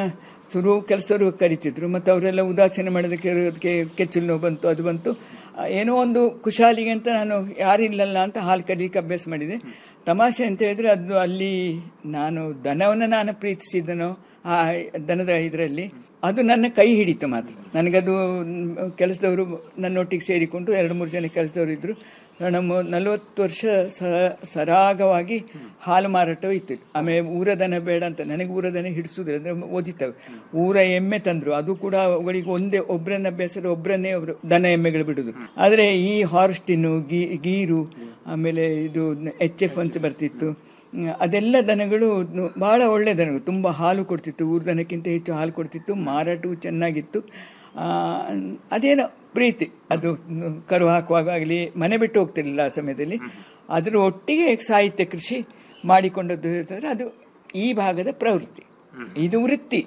ಶುರು ಕೆಲಸದವರು ಕರಿತಿದ್ರು ಮತ್ತು ಅವರೆಲ್ಲ ಉದಾಸೀನ ಮಾಡೋದಕ್ಕೆ ಅದಕ್ಕೆ ಕೆಚ್ಚಲು ನೋವು ಬಂತು ಅದು ಬಂತು ಆ, ಏನೋ ಒಂದು ಕುಶಾಲಿಗೆ ಅಂತ ನಾನು ಯಾರಿಲ್ಲಲ್ಲ ಅಂತ ಹಾಲು ಕರೀಲಿಕ್ಕೆ ಅಭ್ಯಾಸ ಮಾಡಿದೆ ತಮಾಷೆ ಅಂತ ಹೇಳಿದ್ರೆ ಅದು ಅಲ್ಲಿ ನಾನು ದನವನ್ನು ನಾನು ಪ್ರೀತಿಸಿದನೋ ಆ ದನದ ಇದರಲ್ಲಿ ಅದು ನನ್ನ ಕೈ ಹಿಡಿತು ಮಾತ್ರ ನನಗದು ಕೆಲಸದವರು ನನ್ನೊಟ್ಟಿಗೆ ಸೇರಿಕೊಂಡು ಎರಡು ಮೂರು ಜನ ಕೆಲಸದವರು ಇದ್ದರು ನಮ್ಮ ನಲವತ್ತು ವರ್ಷ ಸ ಸರಾಗವಾಗಿ ಹಾಲು ಮಾರಾಟವೂ ಇತ್ತು ಆಮೇಲೆ ಊರ ದನ ಬೇಡ ಅಂತ ನನಗೆ ಊರ ದನ ಹಿಡಿಸುದಿಲ್ಲ ಅಂದರೆ ಓದಿತ್ತವೆ ಊರ ಎಮ್ಮೆ ತಂದರು ಅದು ಕೂಡ ಅವುಗಳಿಗೆ ಒಂದೇ ಒಬ್ಬರನ್ನ ಅಭ್ಯಾಸ ಒಬ್ಬರನ್ನೇ ಒಬ್ರು ದನ ಎಮ್ಮೆಗಳು ಬಿಡುದು ಆದರೆ ಈ ಹಾರ್ಸ್ಟಿನ್ನು ಗೀ ಗೀರು ಆಮೇಲೆ ಇದು ಎಚ್ ಎಫ್ ಅಂತ ಬರ್ತಿತ್ತು ಹ್ಮ್, ಅದೆಲ್ಲ ದನಗಳು ನು- ಬಹಳ ಒಳ್ಳೆ ದನಗಳು ತುಂಬ ಹಾಲು ಕೊಡ್ತಿತ್ತು ಊರ ದನಕ್ಕಿಂತ ಹೆಚ್ಚು ಹಾಲು ಕೊಡ್ತಿತ್ತು ಮಾರಾಟವು ಚೆನ್ನಾಗಿತ್ತು ಆ, ಅದೇನೋ ಪ್ರೀತಿ ಅದು ನು- ಕರು ಹಾಕುವಾಗ ಆಗಲಿ ಮನೆ ಬಿಟ್ಟು ಹೋಗ್ತಿರ್ಲಿಲ್ಲ ಆ ಸಮಯದಲ್ಲಿ ಅದರ ಒಟ್ಟಿಗೆ ಸಾಹಿತ್ಯ ಕೃಷಿ ಮಾಡಿಕೊಂಡದ್ದು ಹೇಳ್ತಾರೆ ಅದು ಈ ಭಾಗದ ಪ್ರವೃತ್ತಿ ಇದು ವೃತ್ತಿ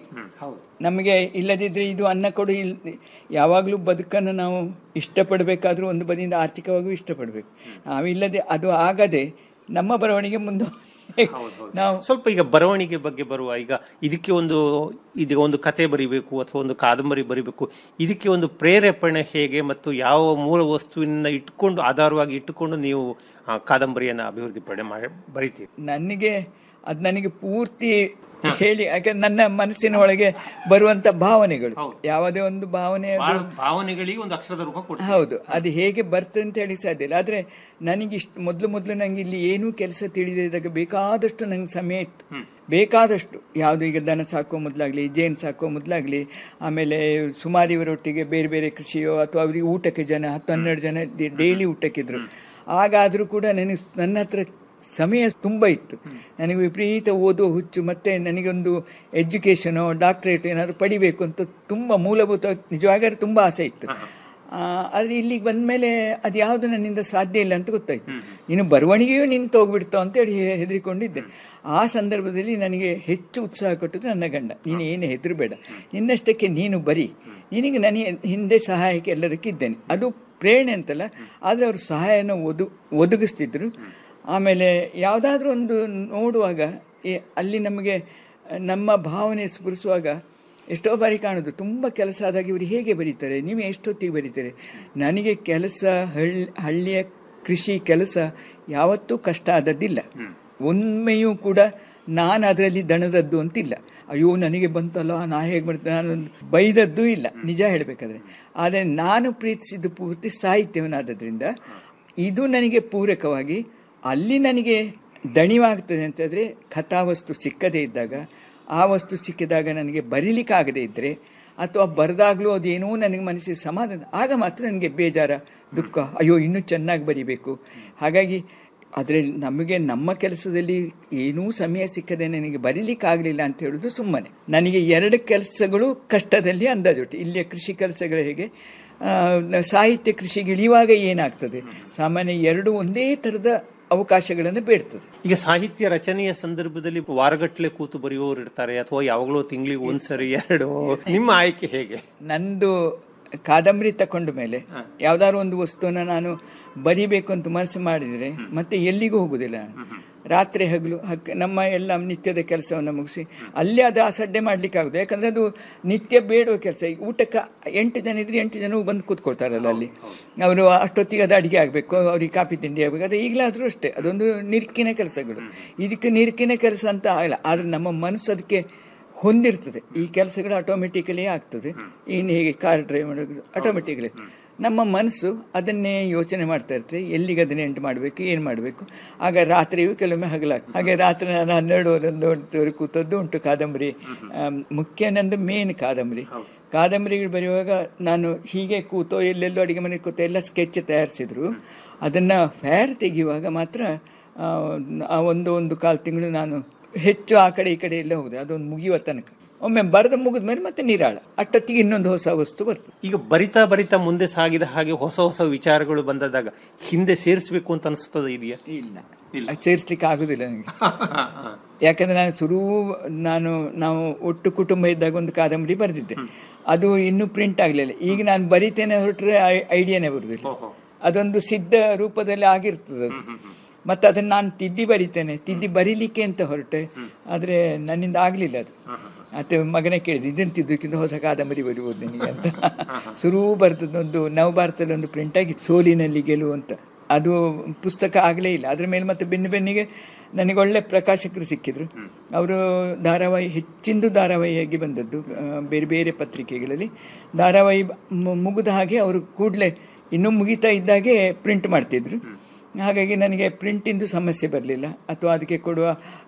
ನಮಗೆ ಇಲ್ಲದಿದ್ದರೆ ಇದು ಅನ್ನ ಕೊಡು ಇಲ್ ಯಾವಾಗಲೂ ಬದುಕನ್ನು ನಾವು ಇಷ್ಟಪಡಬೇಕಾದ್ರೂ ಒಂದು ಬದಿಯಿಂದ ಆರ್ಥಿಕವಾಗಿಯೂ ಇಷ್ಟಪಡಬೇಕು ನಾವಿಲ್ಲದೆ ಅದು ಆಗದೆ ನಮ್ಮ ಬರವಣಿಗೆ ಮುಂದೆ ನಾವು ಸ್ವಲ್ಪ ಈಗ ಬರವಣಿಗೆ ಬಗ್ಗೆ ಬರುವ ಈಗ ಇದಕ್ಕೆ ಒಂದು ಇದೀಗ ಒಂದು ಕತೆ ಬರಿಬೇಕು ಅಥವಾ ಒಂದು ಕಾದಂಬರಿ ಬರಿಬೇಕು ಇದಕ್ಕೆ ಒಂದು ಪ್ರೇರೇಪಣೆ ಹೇಗೆ ಮತ್ತು ಯಾವ ಮೂಲ ವಸ್ತುವಿನ ಇಟ್ಕೊಂಡು ಆಧಾರವಾಗಿ ಇಟ್ಟುಕೊಂಡು ನೀವು ಆ, ಕಾದಂಬರಿಯನ್ನ ಅಭಿವೃದ್ಧಿ ಪಡೆ ಮಾಡಿ ಬರಿತೀರಿ ನನಗೆ ಅದು ನನಗೆ ಪೂರ್ತಿ ಹೇಳಿ ಯಾಕಂದ್ರೆ ನನ್ನ ಮನಸ್ಸಿನ ಒಳಗೆ ಬರುವಂತ ಭಾವನೆಗಳು ಯಾವುದೇ ಒಂದು ಭಾವನೆ ಅದು ಬಹಳ ಭಾವನೆಗಳಿಗೆ ಒಂದು ಅಕ್ಷರದ ರೂಪ ಕೊಡ್ತೀವಿ ಹೌದು ಅದು ಹೇಗೆ ಬರ್ತದೆ ಅಂತ ಹೇಳಿ ಸಾಧ್ಯ ಇಲ್ಲ ಆದರೆ ನನಗೆ ಇಷ್ಟು ಮೊದಲು ಮೊದಲು ನಂಗೆ ಇಲ್ಲಿ ಏನೂ ಕೆಲಸ ತಿಳಿದಿದ್ದಾಗ ಬೇಕಾದಷ್ಟು ನಂಗೆ ಸಮಯ ಇತ್ತು ಬೇಕಾದಷ್ಟು ಯಾವುದು ಈಗ ದನ ಸಾಕೋ ಮೊದಲಾಗಲಿ ಜೇನು ಸಾಕೋ ಮೊದಲಾಗಲಿ ಆಮೇಲೆ ಸುಮಾರು ಇವರೊಟ್ಟಿಗೆ ಬೇರೆ ಬೇರೆ ಕೃಷಿಯೋ ಅಥವಾ ಅವರಿಗೆ ಊಟಕ್ಕೆ ಜನ ಹತ್ತು ಹನ್ನೆರಡು ಜನ ಡೈಲಿ ಊಟಕ್ಕಿದ್ರು ಆಗಾದರೂ ಕೂಡ ನನಗೆ ನನ್ನ ಹತ್ರ ಸಮಯ ತುಂಬ ಇತ್ತು ನನಗೆ ವಿಪರೀತ ಓದುವ ಹುಚ್ಚು ಮತ್ತೆ ನನಗೊಂದು ಎಜುಕೇಷನೋ ಡಾಕ್ಟ್ರೇಟ್ ಏನಾದರೂ ಪಡಿಬೇಕು ಅಂತ ತುಂಬ ಮೂಲಭೂತ ನಿಜವಾಗಾದ್ರೆ ತುಂಬ ಆಸೆ ಇತ್ತು ಆ, ಆದ್ರೆ ಇಲ್ಲಿಗೆ ಬಂದ್ಮೇಲೆ ಅದು ಯಾವುದು ನನ್ನಿಂದ ಸಾಧ್ಯ ಇಲ್ಲ ಅಂತ ಗೊತ್ತಾಯ್ತು ಇನ್ನು ಬರವಣಿಗೆಯೂ ನಿಂತು ಹೋಗ್ಬಿಡ್ತೋ ಅಂತೇಳಿ ಹೆ- ಹೆದರಿಕೊಂಡಿದ್ದೆ ಆ ಸಂದರ್ಭದಲ್ಲಿ ನನಗೆ ಹೆಚ್ಚು ಉತ್ಸಾಹ ಕೊಟ್ಟದ್ದು ನನ್ನ ಗಂಡ ನೀನು ಏನು ಹೆದರಬೇಡ ನಿನ್ನಷ್ಟಕ್ಕೆ ನೀನು ಬರಿ ನಿನಗೆ ನನಗೆ ಹಿಂದೆ ಸಹಾಯಕ್ಕೆ ಎಲ್ಲದಕ್ಕಿದ್ದೇನೆ ಅದು ಪ್ರೇರಣೆ ಅಂತಲ್ಲ ಆದರೆ ಅವರು ಸಹಾಯನ ಒದು ಒದಗಿಸ್ತಿದ್ರು ಆಮೇಲೆ ಯಾವುದಾದ್ರೂ ಒಂದು ನೋಡುವಾಗ ಈ- ಅಲ್ಲಿ ನಮಗೆ ನಮ್ಮ ಭಾವನೆ ಸ್ಫುರಿಸುವಾಗ ಎಷ್ಟೋ ಬಾರಿ ಕಾಣೋದು ತುಂಬ ಕೆಲಸ ಆದಾಗ ಇವರು ಹೇಗೆ ಬರೀತಾರೆ ನೀವು ಎಷ್ಟೊತ್ತಿಗೆ ಬರೀತಾರೆ ನನಗೆ ಕೆಲಸ ಹಳ್ಳಿ ಹಳ್ಳಿಯ ಕೃಷಿ ಕೆಲಸ ಯಾವತ್ತೂ ಕಷ್ಟ ಆದದ್ದಿಲ್ಲ ಒಮ್ಮೆಯೂ ಕೂಡ ನಾನು ಅದರಲ್ಲಿ ದಣದದ್ದು ಅಂತಿಲ್ಲ ಅಯ್ಯೋ ನನಗೆ ಬಂತಲ್ಲ ನಾ ಹೇಗೆ ಮಾಡ್ತೇನೆ ನಾನು ಬೈದದ್ದು ಇಲ್ಲ ನಿಜ ಹೇಳಬೇಕಾದ್ರೆ ಆದರೆ ನಾನು ಪ್ರೀತಿಸಿದ್ದು ಪೂರ್ತಿ ಸಾಹಿತ್ಯವನ್ನಾದ್ದರಿಂದ ಇದು ನನಗೆ ಪೂರಕವಾಗಿ ಅಲ್ಲಿ ನನಗೆ ದಣಿವಾಗ್ತದೆ ಅಂತಂದರೆ ಕಥಾವಸ್ತು ಸಿಕ್ಕದೇ ಇದ್ದಾಗ ಆ ವಸ್ತು ಸಿಕ್ಕಿದಾಗ ನನಗೆ ಬರೀಲಿಕ್ಕಾಗದೇ ಇದ್ದರೆ ಅಥವಾ ಬರೆದಾಗಲೂ ಅದೇನೋ ನನಗೆ ಮನಸ್ಸಿಗೆ ಸಮಾಧಾನ ಆಗ ಮಾತ್ರ ನನಗೆ ಬೇಜಾರ ದುಃಖ ಅಯ್ಯೋ ಇನ್ನೂ ಚೆನ್ನಾಗಿ ಬರಿಬೇಕು ಹಾಗಾಗಿ ಅದರಲ್ಲಿ ನಮಗೆ ನಮ್ಮ ಕೆಲಸದಲ್ಲಿ ಏನೂ ಸಮಯ ಸಿಕ್ಕದೆ ನನಗೆ ಬರೀಲಿಕ್ಕಾಗಲಿಲ್ಲ ಅಂತ ಹೇಳೋದು ಸುಮ್ಮನೆ ನನಗೆ ಎರಡು ಕೆಲಸಗಳು ಕಷ್ಟದಲ್ಲಿ ಅಂದಾಜೊಟ್ಟು ಇಲ್ಲಿಯ ಕೃಷಿ ಕೆಲಸಗಳು ಹೇಗೆ ಆ, ಸಾಹಿತ್ಯ ಕೃಷಿಗೆ ಇಳಿಯುವಾಗ ಏನಾಗ್ತದೆ ಸಾಮಾನ್ಯ ಎರಡು ಒಂದೇ ಥರದ ಅವಕಾಶಗಳನ್ನು ಬೇಡ್ತದೆ ಈಗ ಸಾಹಿತ್ಯ ರಚನೆಯ ಸಂದರ್ಭದಲ್ಲಿ ವಾರಗಟ್ಲೆ ಕೂತು ಬರೆಯುವವರು ಇರ್ತಾರೆ ಅಥವಾ ಯಾವಾಗಲೂ ತಿಂಗಳಿಗೆ ಒಂದ್ಸರಿ ಎರಡು ನಿಮ್ಮ ಆಯ್ಕೆ ಹೇಗೆ ನಂದು ಕಾದಂಬರಿ ತಕೊಂಡ ಮೇಲೆ ಯಾವ್ದಾದ್ರು ಒಂದು ವಸ್ತುವನ್ನ ನಾನು ಬರಿಬೇಕು ಅಂತ ಮನಸ್ಸು ಮಾಡಿದರೆ ಮತ್ತೆ ಎಲ್ಲಿಗೂ ಹೋಗುದಿಲ್ಲ ನಾನು. ರಾತ್ರಿ ಹಗಲು ಹಕ್ ನಮ್ಮ ಎಲ್ಲ ನಿತ್ಯದ ಕೆಲಸವನ್ನು ಮುಗಿಸಿ ಅಲ್ಲೇ ಅದು ಅಸಡ್ಡೆ ಮಾಡ್ಲಿಕ್ಕೆ ಆಗುದು ಯಾಕಂದ್ರೆ ಅದು ನಿತ್ಯ ಬೇಡುವ ಕೆಲಸ ಈಗ ಊಟಕ್ಕೆ ಎಂಟು ಜನ ಇದ್ರೆ ಎಂಟು ಜನ ಬಂದು ಕೂತ್ಕೊಳ್ತಾರಲ್ಲ ಅಲ್ಲಿ ಅವರು ಅಷ್ಟೊತ್ತಿಗೆ ಅದು ಅಡಿಗೆ ಆಗಬೇಕು ಅವ್ರಿಗೆ ಕಾಫಿ ತಿಂಡಿ ಆಗಬೇಕು ಅದು ಈಗಲಾದರೂ ಅಷ್ಟೇ ಅದೊಂದು ನಿರ್ಕಿನ ಕೆಲಸಗಳು ಇದಕ್ಕೆ ನಿರ್ಕಿನ ಕೆಲಸ ಅಂತ ಆಗಲ್ಲ ಆದ್ರೆ ನಮ್ಮ ಮನಸ್ಸು ಅದಕ್ಕೆ ಹೊಂದಿರ್ತದೆ ಈ ಕೆಲಸಗಳು ಆಟೋಮೆಟಿಕಲಿ ಆಗ್ತದೆ ಇನ್ನು ಹೇಗೆ ಕಾರ್ ಡ್ರೈವ್ ಮಾಡೋದು ಆಟೋಮೆಟಿಕಲಿ ನಮ್ಮ ಮನಸ್ಸು ಅದನ್ನೇ ಯೋಚನೆ ಮಾಡ್ತಾ ಇರ್ತದೆ ಎಲ್ಲಿಗೆ ಅದನ್ನ ಎಂಟು ಮಾಡಬೇಕು ಏನು ಮಾಡಬೇಕು ಆಗ ರಾತ್ರಿಯೂ ಕೆಲವೊಮ್ಮೆ ಹಗಲಾಗ್ತದೆ ಹಾಗೆ ರಾತ್ರಿ ನಾನು ಹನ್ನೆರಡುವರೆ ಒಂದು ಗಂಟೆವರೆಗೆ ಕೂತದ್ದು ಉಂಟು ಕಾದಂಬರಿ ಆಮ್, ಮುಖ್ಯ ನಂದು ಮೇನ್ ಕಾದಂಬರಿ ಕಾದಂಬರಿಗಳು ಬರೆಯುವಾಗ ನಾನು ಹೀಗೆ ಕೂತೋ ಎಲ್ಲೆಲ್ಲೋ ಅಡಿಗೆ ಮನೆ ಕೂತೋ ಎಲ್ಲ ಸ್ಕೆಚ್ ತಯಾರಿಸಿದ್ರು ಅದನ್ನು ಫೇರ್ ತೆಗೆಯುವಾಗ ಮಾತ್ರ ಆ, ಆ ಒಂದು ಒಂದು ಕಾಲು ತಿಂಗಳು ನಾನು ಹೆಚ್ಚು ಆ ಕಡೆ ಈ ಕಡೆ ಎಲ್ಲ ಹೋಗಿದೆ ಅದೊಂದು ಮುಗಿಯುವ ತನಕ ಒಮ್ಮೆ ಬರೆದ ಮುಗಿದ ಮೇಲೆ ಮತ್ತೆ ನೀರಾಳ ಅಷ್ಟೊತ್ತಿಗೆ ಇನ್ನೊಂದು ಹೊಸ ವಸ್ತು ಬರ್ತದೆ ಈಗ ಬರಿತಾ ಬರಿತಾ ಮುಂದೆ ಸಾಗಿದ ಹಾಗೆ ಹೊಸ ಹೊಸ ವಿಚಾರಗಳು ಬಂದದಾಗ ಹಿಂದೆ ಸೇರಿಸಬೇಕು ಅಂತ ಅನಿಸ್ತದೆ ಇದೆಯಾ ಇಲ್ಲ ಸೇರಿಸ್ಲಿಕ್ಕೆ ಆಗುದಿಲ್ಲ ನನಗೆ ಯಾಕಂದ್ರೆ ನಾನು ಶುರು ನಾನು ನಾವು ಒಟ್ಟು ಕುಟುಂಬ ಇದ್ದಾಗ ಒಂದು ಕಾದಂಬರಿ ಬರೆದಿದ್ದೆ ಅದು ಇನ್ನೂ ಪ್ರಿಂಟ್ ಆಗಲಿಲ್ಲ ಈಗ ನಾನು ಬರಿತೇನೆ ಹೊರಟ್ರೆ ಐಡಿಯಾನೇ ಬರುದಿಲ್ಲ ಅದೊಂದು ಸಿದ್ಧ ರೂಪದಲ್ಲಿ ಆಗಿರ್ತದೆ ಅದು ಮತ್ತೆ ಅದನ್ನ ನಾನು ತಿದ್ದಿ ಬರಿತೇನೆ ತಿದ್ದಿ ಬರೀಲಿಕ್ಕೆ ಅಂತ ಹೊರಟೆ ಆದ್ರೆ ನನ್ನಿಂದ ಆಗ್ಲಿಲ್ಲ ಅದು ಮತ್ತೆ ಮಗನೇ ಕೇಳಿದ ಇದಕ್ಕಿಂತ ಹೊಸ ಕಾದಂಬರಿ ಬರಿಬೋದು ನಿನಗೆ ಅಂತ ಶುರು ಬರ್ತದೊಂದು ನವಭಾರತದಲ್ಲಿ ಒಂದು ಪ್ರಿಂಟ್ ಆಗಿತ್ತು ಸೋಲಿನಲ್ಲಿ ಗೆಲುವು ಅಂತ ಅದು ಪುಸ್ತಕ ಆಗಲೇ ಇಲ್ಲ ಅದ್ರ ಮೇಲೆ ಮತ್ತೆ ಬೆನ್ನು ಬೆನ್ನಿಗೆ ನನಗೆ ಒಳ್ಳೆ ಪ್ರಕಾಶಕರು ಸಿಕ್ಕಿದ್ರು ಅವರು ಧಾರಾವಾಹಿ ಹೆಚ್ಚಿಂದು ಧಾರಾವಾಹಿಯಾಗಿ ಬಂದದ್ದು ಆ, ಬೇರೆ ಬೇರೆ ಪತ್ರಿಕೆಗಳಲ್ಲಿ ಧಾರಾವಾಹಿ ಮು- ಮುಗಿದ ಹಾಗೆ ಅವರು ಕೂಡಲೇ ಇನ್ನೂ ಮುಗಿತಾ ಇದ್ದಾಗೆ ಪ್ರಿಂಟ್ ಮಾಡ್ತಿದ್ರು ಹಾಗಾಗಿ ನನಗೆ ಪ್ರಿಂಟಿಂದು ಸಮಸ್ಯೆ ಬರಲಿಲ್ಲ ಅಥವಾ ಅದಕ್ಕೆ ಕೊಡುವ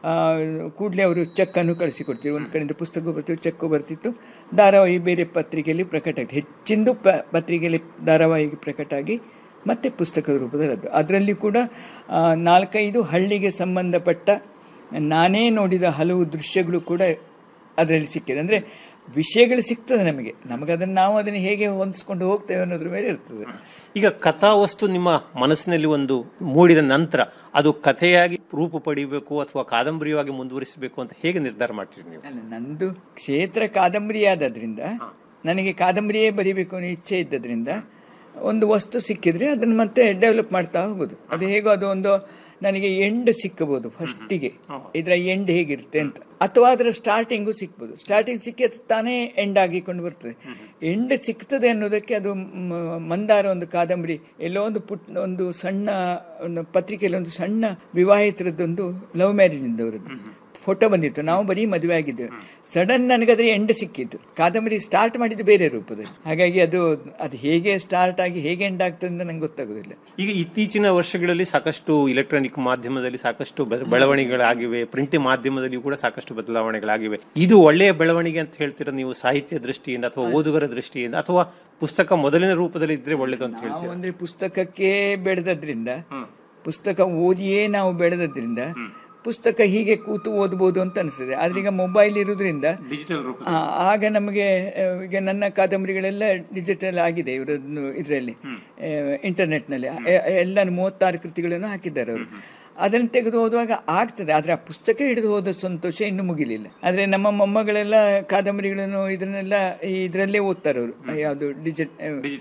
ಕೂಡಲೇ ಅವರು ಚೆಕ್ಕನ್ನು ಕಳಿಸಿಕೊಡ್ತಿದ್ರು ಒಂದು ಕಡೆಯಿಂದ ಪುಸ್ತಕ ಬರ್ತಿತ್ತು ಚೆಕ್ಕು ಬರ್ತಿತ್ತು ಧಾರಾವಾಹಿ ಬೇರೆ ಪತ್ರಿಕೆಯಲ್ಲಿ ಪ್ರಕಟ ಆಗಿ ಹೆಚ್ಚಿಂದು ಪ ಪತ್ರಿಕೆಯಲ್ಲಿ ಧಾರಾವಾಹಿ ಪ್ರಕಟ ಆಗಿ ಮತ್ತೆ ಪುಸ್ತಕದ ರೂಪದಲ್ಲದ್ದು ಅದರಲ್ಲಿ ಕೂಡ ಆ, ನಾಲ್ಕೈದು ಹಳ್ಳಿಗೆ ಸಂಬಂಧಪಟ್ಟ ನಾನೇ ನೋಡಿದ ಹಲವು ದೃಶ್ಯಗಳು ಕೂಡ ಅದರಲ್ಲಿ ಸಿಕ್ಕಿದೆ ಅಂದರೆ ವಿಷಯಗಳು ಸಿಗ್ತದೆ ನಮಗೆ ನಮಗೆ ಅದನ್ನು ನಾವು ಅದನ್ನು ಹೇಗೆ ಹೊಂದಿಸ್ಕೊಂಡು ಹೋಗ್ತೇವೆ ಅನ್ನೋದ್ರ ಮೇಲೆ ಇರ್ತದೆ ಈಗ ಕಥಾವಸ್ತು ನಿಮ್ಮ ಮನಸ್ಸಿನಲ್ಲಿ ಒಂದು ಮೂಡಿದ ನಂತರ ಅದು ಕಥೆಯಾಗಿ ರೂಪು ಪಡಿಬೇಕು ಅಥವಾ ಕಾದಂಬರಿಯಾಗಿ ಮುಂದುವರಿಸಬೇಕು ಅಂತ ಹೇಗೆ ನಿರ್ಧಾರ ಮಾಡ್ತೀರಿ ನೀವು ಅಲ್ಲ ನಂದು ಕ್ಷೇತ್ರ ಕಾದಂಬರಿ ಆದದ್ರಿಂದ ನನಗೆ ಕಾದಂಬರಿಯೇ ಬರಿಬೇಕು ಅನ್ನೋ ಇಚ್ಛೆ ಇದ್ದದ್ರಿಂದ ಒಂದು ವಸ್ತು ಸಿಕ್ಕಿದ್ರೆ ಅದನ್ನು ಮತ್ತೆ ಡೆವಲಪ್ ಮಾಡ್ತಾ ಹೋಗೋದು ಅದು ಹೇಗೋ ಅದು ಒಂದು ನನಗೆ ಎಂಡ್ ಸಿಕ್ಕಬಹುದು ಫಸ್ಟಿಗೆ ಇದರ ಎಂಡ್ ಹೇಗಿರುತ್ತೆ ಅಂತ ಅಥವಾ ಅದರ ಸ್ಟಾರ್ಟಿಂಗು ಸಿಕ್ಬೋದು ಸ್ಟಾರ್ಟಿಂಗ್ ಸಿಕ್ಕಿ ಅದು ತಾನೇ ಎಂಡ್ ಆಗಿಕೊಂಡು ಬರ್ತದೆ ಎಂಡ್ ಸಿಗ್ತದೆ ಅನ್ನೋದಕ್ಕೆ ಅದು ಮ- ಮಂದಾರ ಒಂದು ಕಾದಂಬರಿ ಎಲ್ಲೋ ಒಂದು ಪುಟ್ ಒಂದು ಸಣ್ಣ ಒಂದು ಪತ್ರಿಕೆಯಲ್ಲಿ ಒಂದು ಸಣ್ಣ ವಿವಾಹಿತರದ್ದೊಂದು ಲವ್ ಮ್ಯಾರೇಜ್ ಇಂದವರದ್ದು ಫೋಟೋ ಬಂದಿತ್ತು ನಾವು ಬರೀ ಮದುವೆ ಆಗಿದ್ದೇವೆ ಸಡನ್ ನನಗದ್ರ ಎಂಡ್ ಸಿಕ್ಕಿತ್ತು ಕಾದಂಬರಿ ಸ್ಟಾರ್ಟ್ ಮಾಡಿದ್ದು ಬೇರೆ ರೂಪದಲ್ಲಿ ಹಾಗಾಗಿ ಅದು ಅದು ಹೇಗೆ ಸ್ಟಾರ್ಟ್ ಆಗಿ ಹೇಗೆ ಎಂಡ್ ಆಗ್ತದೆ ಅಂತ ನಂಗೆ ಗೊತ್ತಾಗೋದಿಲ್ಲ ಈಗ ಇತ್ತೀಚಿನ ವರ್ಷಗಳಲ್ಲಿ ಸಾಕಷ್ಟು ಇಲೆಕ್ಟ್ರಾನಿಕ್ ಮಾಧ್ಯಮದಲ್ಲಿ ಸಾಕಷ್ಟು ಬೆ- ಬೆಳವಣಿಗೆಗಳಾಗಿವೆ ಪ್ರಿಂಟ್ ಮಾಧ್ಯಮದಲ್ಲಿಯೂ ಕೂಡ ಸಾಕಷ್ಟು ಬದಲಾವಣೆಗಳಾಗಿವೆ ಇದು ಒಳ್ಳೆಯ ಬೆಳವಣಿಗೆ ಅಂತ ಹೇಳ್ತೀರಾ ನೀವು ಸಾಹಿತ್ಯ ದೃಷ್ಟಿಯಿಂದ ಅಥವಾ ಓದುಗರ ದೃಷ್ಟಿಯಿಂದ ಅಥವಾ ಪುಸ್ತಕ ಮೊದಲಿನ ರೂಪದಲ್ಲಿ ಇದ್ರೆ ಒಳ್ಳೇದು ಅಂತ ನಾವು ಹೇಳ್ತೀರಾ ಅಂದ್ರೆ ಪುಸ್ತಕಕ್ಕೆ ಬೆಳೆದದ್ರಿಂದ ಪುಸ್ತಕ ಓದಿಯೇ ನಾವು ಬೆಳೆದದ್ರಿಂದ ಪುಸ್ತಕ ಹೀಗೆ ಕೂತು ಓದ್ಬೋದು ಅಂತ ಅನಿಸ್ತದೆ ಆದ್ರೆ ಈಗ ಮೊಬೈಲ್ ಇರುವುದರಿಂದ ಡಿಜಿಟಲ್ ರೂಪ ಆ, ಆಗ ನಮಗೆ ಆ, ಈಗ ನನ್ನ ಕಾದಂಬರಿಗಳೆಲ್ಲ ಡಿಜಿಟಲ್ ಆಗಿದೆ ಇವರನ್ನು ಇದರಲ್ಲಿ ಇಂಟರ್ನೆಟ್ನಲ್ಲಿ ಎಲ್ಲ ಮೂವತ್ತಾರು ಕೃತಿಗಳನ್ನು ಹಾಕಿದ್ದಾರೆ ಅವರು ಅದನ್ನು ತೆಗೆದು ಓದುವಾಗ ಆಗ್ತದೆ ಆದರೆ ಆ ಪುಸ್ತಕ ಹಿಡಿದು ಹೋದ ಸಂತೋಷ ಇನ್ನೂ ಮುಗಿಲಿಲ್ಲ ಆದರೆ ನಮ್ಮ ಮೊಮ್ಮಗಳೆಲ್ಲ ಕಾದಂಬರಿಗಳನ್ನು ಇದನ್ನೆಲ್ಲ ಇದರಲ್ಲೇ ಓದ್ತಾರೆ ಅವರು ಯಾವುದು ಡಿಜಿಟ್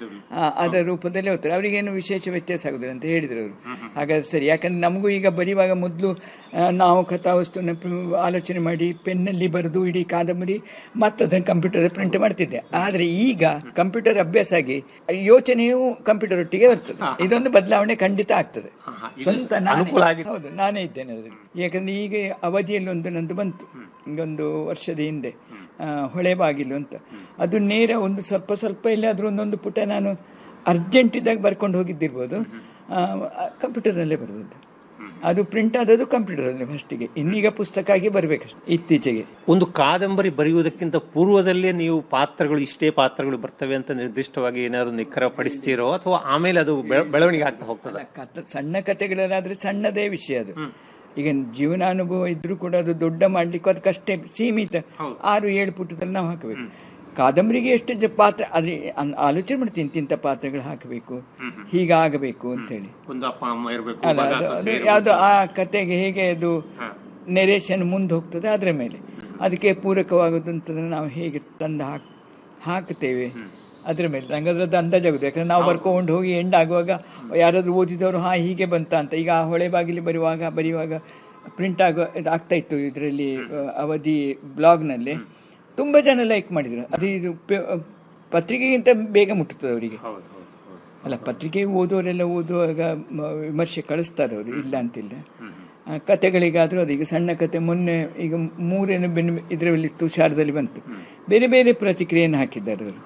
ಅದರ ರೂಪದಲ್ಲೇ ಓದ್ತಾರೆ ಅವರಿಗೇನು ವಿಶೇಷ ವ್ಯತ್ಯಾಸ ಆಗುದಿಲ್ಲ ಅಂತ ಹೇಳಿದ್ರು ಅವರು ಹಾಗಾದ್ರೆ ಸರಿ ಯಾಕಂದ್ರೆ ನಮಗೂ ಈಗ ಬರೆಯುವಾಗ ಮೊದಲು ನಾವು ಕಥಾವಸ್ತುನ ಪ- ಆಲೋಚನೆ ಮಾಡಿ ಪೆನ್ನಲ್ಲಿ ಬರೆದು ಇಡೀ ಕಾದಂಬರಿ ಮತ್ತೆ ಅದನ್ನು ಕಂಪ್ಯೂಟರ್ ಪ್ರಿಂಟ್ ಮಾಡ್ತಿದ್ದೆ ಆದರೆ ಈಗ ಕಂಪ್ಯೂಟರ್ ಅಭ್ಯಾಸ ಆಗಿ ಯೋಚನೆಯು ಕಂಪ್ಯೂಟರ್ ಒಟ್ಟಿಗೆ ಬರ್ತದೆ ಇದೊಂದು ಬದಲಾವಣೆ ಖಂಡಿತ ಆಗ್ತದೆ ಸ್ವಂತ ನಾನೇ- ಅನುಕೂಲ ಆಗಿದೆ. ಹೌದು ನಾನೇ ಇದ್ದೇನೆ ಅದರಲ್ಲಿ ಯಾಕಂದ್ರೆ ಈಗ ಅವಧಿಯಲ್ಲಿ ಒಂದು ನಂದು ಬಂತು ಈಗ ಒಂದು ವರ್ಷದ ಹಿಂದೆ ಆ, ಹೊಳೆ ಬಾಗಿಲು ಅಂತ ಅದು ನೇರ ಒಂದು ಸ್ವಲ್ಪ ಸ್ವಲ್ಪ ಇಲ್ಲಾದ್ರೂ ಒಂದೊಂದು ಪುಟ ನಾನು ಅರ್ಜೆಂಟ್ ಇದ್ದಾಗ ಬರ್ಕೊಂಡು ಹೋಗಿದ್ದಿರ್ಬೋದು ಕಂಪ್ಯೂಟರ್ನಲ್ಲೇ ಬರೋದು ಅದು ಪ್ರಿಂಟ್ ಆದದ್ದು ಕಂಪ್ಯೂಟರಲ್ಲಿ ಫಸ್ಟಿಗೆ ಇನ್ನೀಗ ಪುಸ್ತಕ ಆಗಿ ಬರಬೇಕಷ್ಟೆ ಇತ್ತೀಚೆಗೆ ಒಂದು ಕಾದಂಬರಿ ಬರೆಯುವುದಕ್ಕಿಂತ ಪೂರ್ವದಲ್ಲೇ ನೀವು ಪಾತ್ರಗಳು ಇಷ್ಟೇ ಪಾತ್ರಗಳು ಬರ್ತವೆ ಅಂತ ನಿರ್ದಿಷ್ಟವಾಗಿ ಏನಾದ್ರು ನಿಖರ ಪಡಿಸ್ತೀರೋ ಅಥವಾ ಆಮೇಲೆ ಅದು ಬೆಳ- ಬೆಳವಣಿಗೆ ಆಗ್ತಾ ಹೋಗ್ತದೆ ಕಥ ಸಣ್ಣ ಕಥೆಗಳಲ್ಲಾದ್ರೆ ಸಣ್ಣದೇ ವಿಷಯ ಅದು ಈಗ ಜೀವನಾನುಭವ ಇದ್ರೂ ಕೂಡ ಅದು ದೊಡ್ಡ ಮಾಡ್ಲಿಕ್ಕೆ ಅದಕ್ಕಷ್ಟೇ ಸೀಮಿತ ಆರು ಏಳು ಪುಟದಲ್ಲಿ ನಾವು ಹಾಕಬೇಕು ಕಾದಂಬರಿಗೆ ಎಷ್ಟು ಜ- ಪಾತ್ರ ಅದೇ ಅನ್- ಆಲೋಚನೆ ಮಾಡ್ತೀನಿ ಇಂತಿಂಥ ಪಾತ್ರಗಳು ಹಾಕಬೇಕು ಹೀಗಾಗಬೇಕು ಅಂತೇಳಿ ಒಂದು ಅಪ್ಪ ಅಮ್ಮ ಇರಬೇಕು ಅಲ್ಲ ಅದು ಅದು ಯಾವುದು ಆ ಕತೆಗೆ ಹೇಗೆ ಅದು ನೆರೇಷನ್ ಮುಂದೆ ಹೋಗ್ತದೆ ಅದರ ಮೇಲೆ ಅದಕ್ಕೆ ಪೂರಕವಾಗುದಂತದನ್ನು ನಾವು ಹೇಗೆ ತಂದು ಹಾಕ್ ಹಾಕ್ತೇವೆ ಅದರ ಮೇಲೆ ನಂಗೆ ಅದ್ರದ್ದು ಅಂದಾಜಾಗುದು ಯಾಕಂದ್ರೆ ನಾವು ಬರ್ಕೊಂಡು ಹೋಗಿ ಎಂಡ್ ಆಗುವಾಗ ಯಾರಾದ್ರೂ ಓದಿದವರು ಹಾ ಹೀಗೆ ಬಂತ ಅಂತ ಈಗ ಆ ಹೊಳೆ ಬಾಗಿಲಿ ಬರುವಾಗ ಬರೆಯುವಾಗ ಪ್ರಿಂಟ್ ಆಗೋ ಇದು ಆಗ್ತಾ ಇತ್ತು ಇದರಲ್ಲಿ ಅವಧಿ ಬ್ಲಾಗ್ನಲ್ಲಿ ತುಂಬ ಜನ ಲೈಕ್ ಮಾಡಿದ್ರು ಅದು ಇದು ಪೆ- ಪತ್ರಿಕೆಗಿಂತ ಬೇಗ ಮುಟ್ಟುತ್ತದೆ ಅವರಿಗೆ ಅಲ್ಲ ಪತ್ರಿಕೆ ಓದುವವರೆಲ್ಲ ಓದುವಾಗ ಮ- ವಿಮರ್ಶೆ ಕಳಿಸ್ತಾರೆ ಅವರು ಇಲ್ಲ ಅಂತಿಲ್ಲ ಆ, ಕತೆಗಳಿಗಾದ್ರೂ ಅದು ಈಗ ಸಣ್ಣ ಕತೆ ಮೊನ್ನೆ ಈಗ ಮೂರೇನು ಬೆನ್ನು ಇದರಲ್ಲಿ ತುಷಾರದಲ್ಲಿ ಬಂತು ಬೇರೆ ಬೇರೆ ಪ್ರತಿಕ್ರಿಯೆಯನ್ನು ಹಾಕಿದ್ದಾರೆ ಅವರು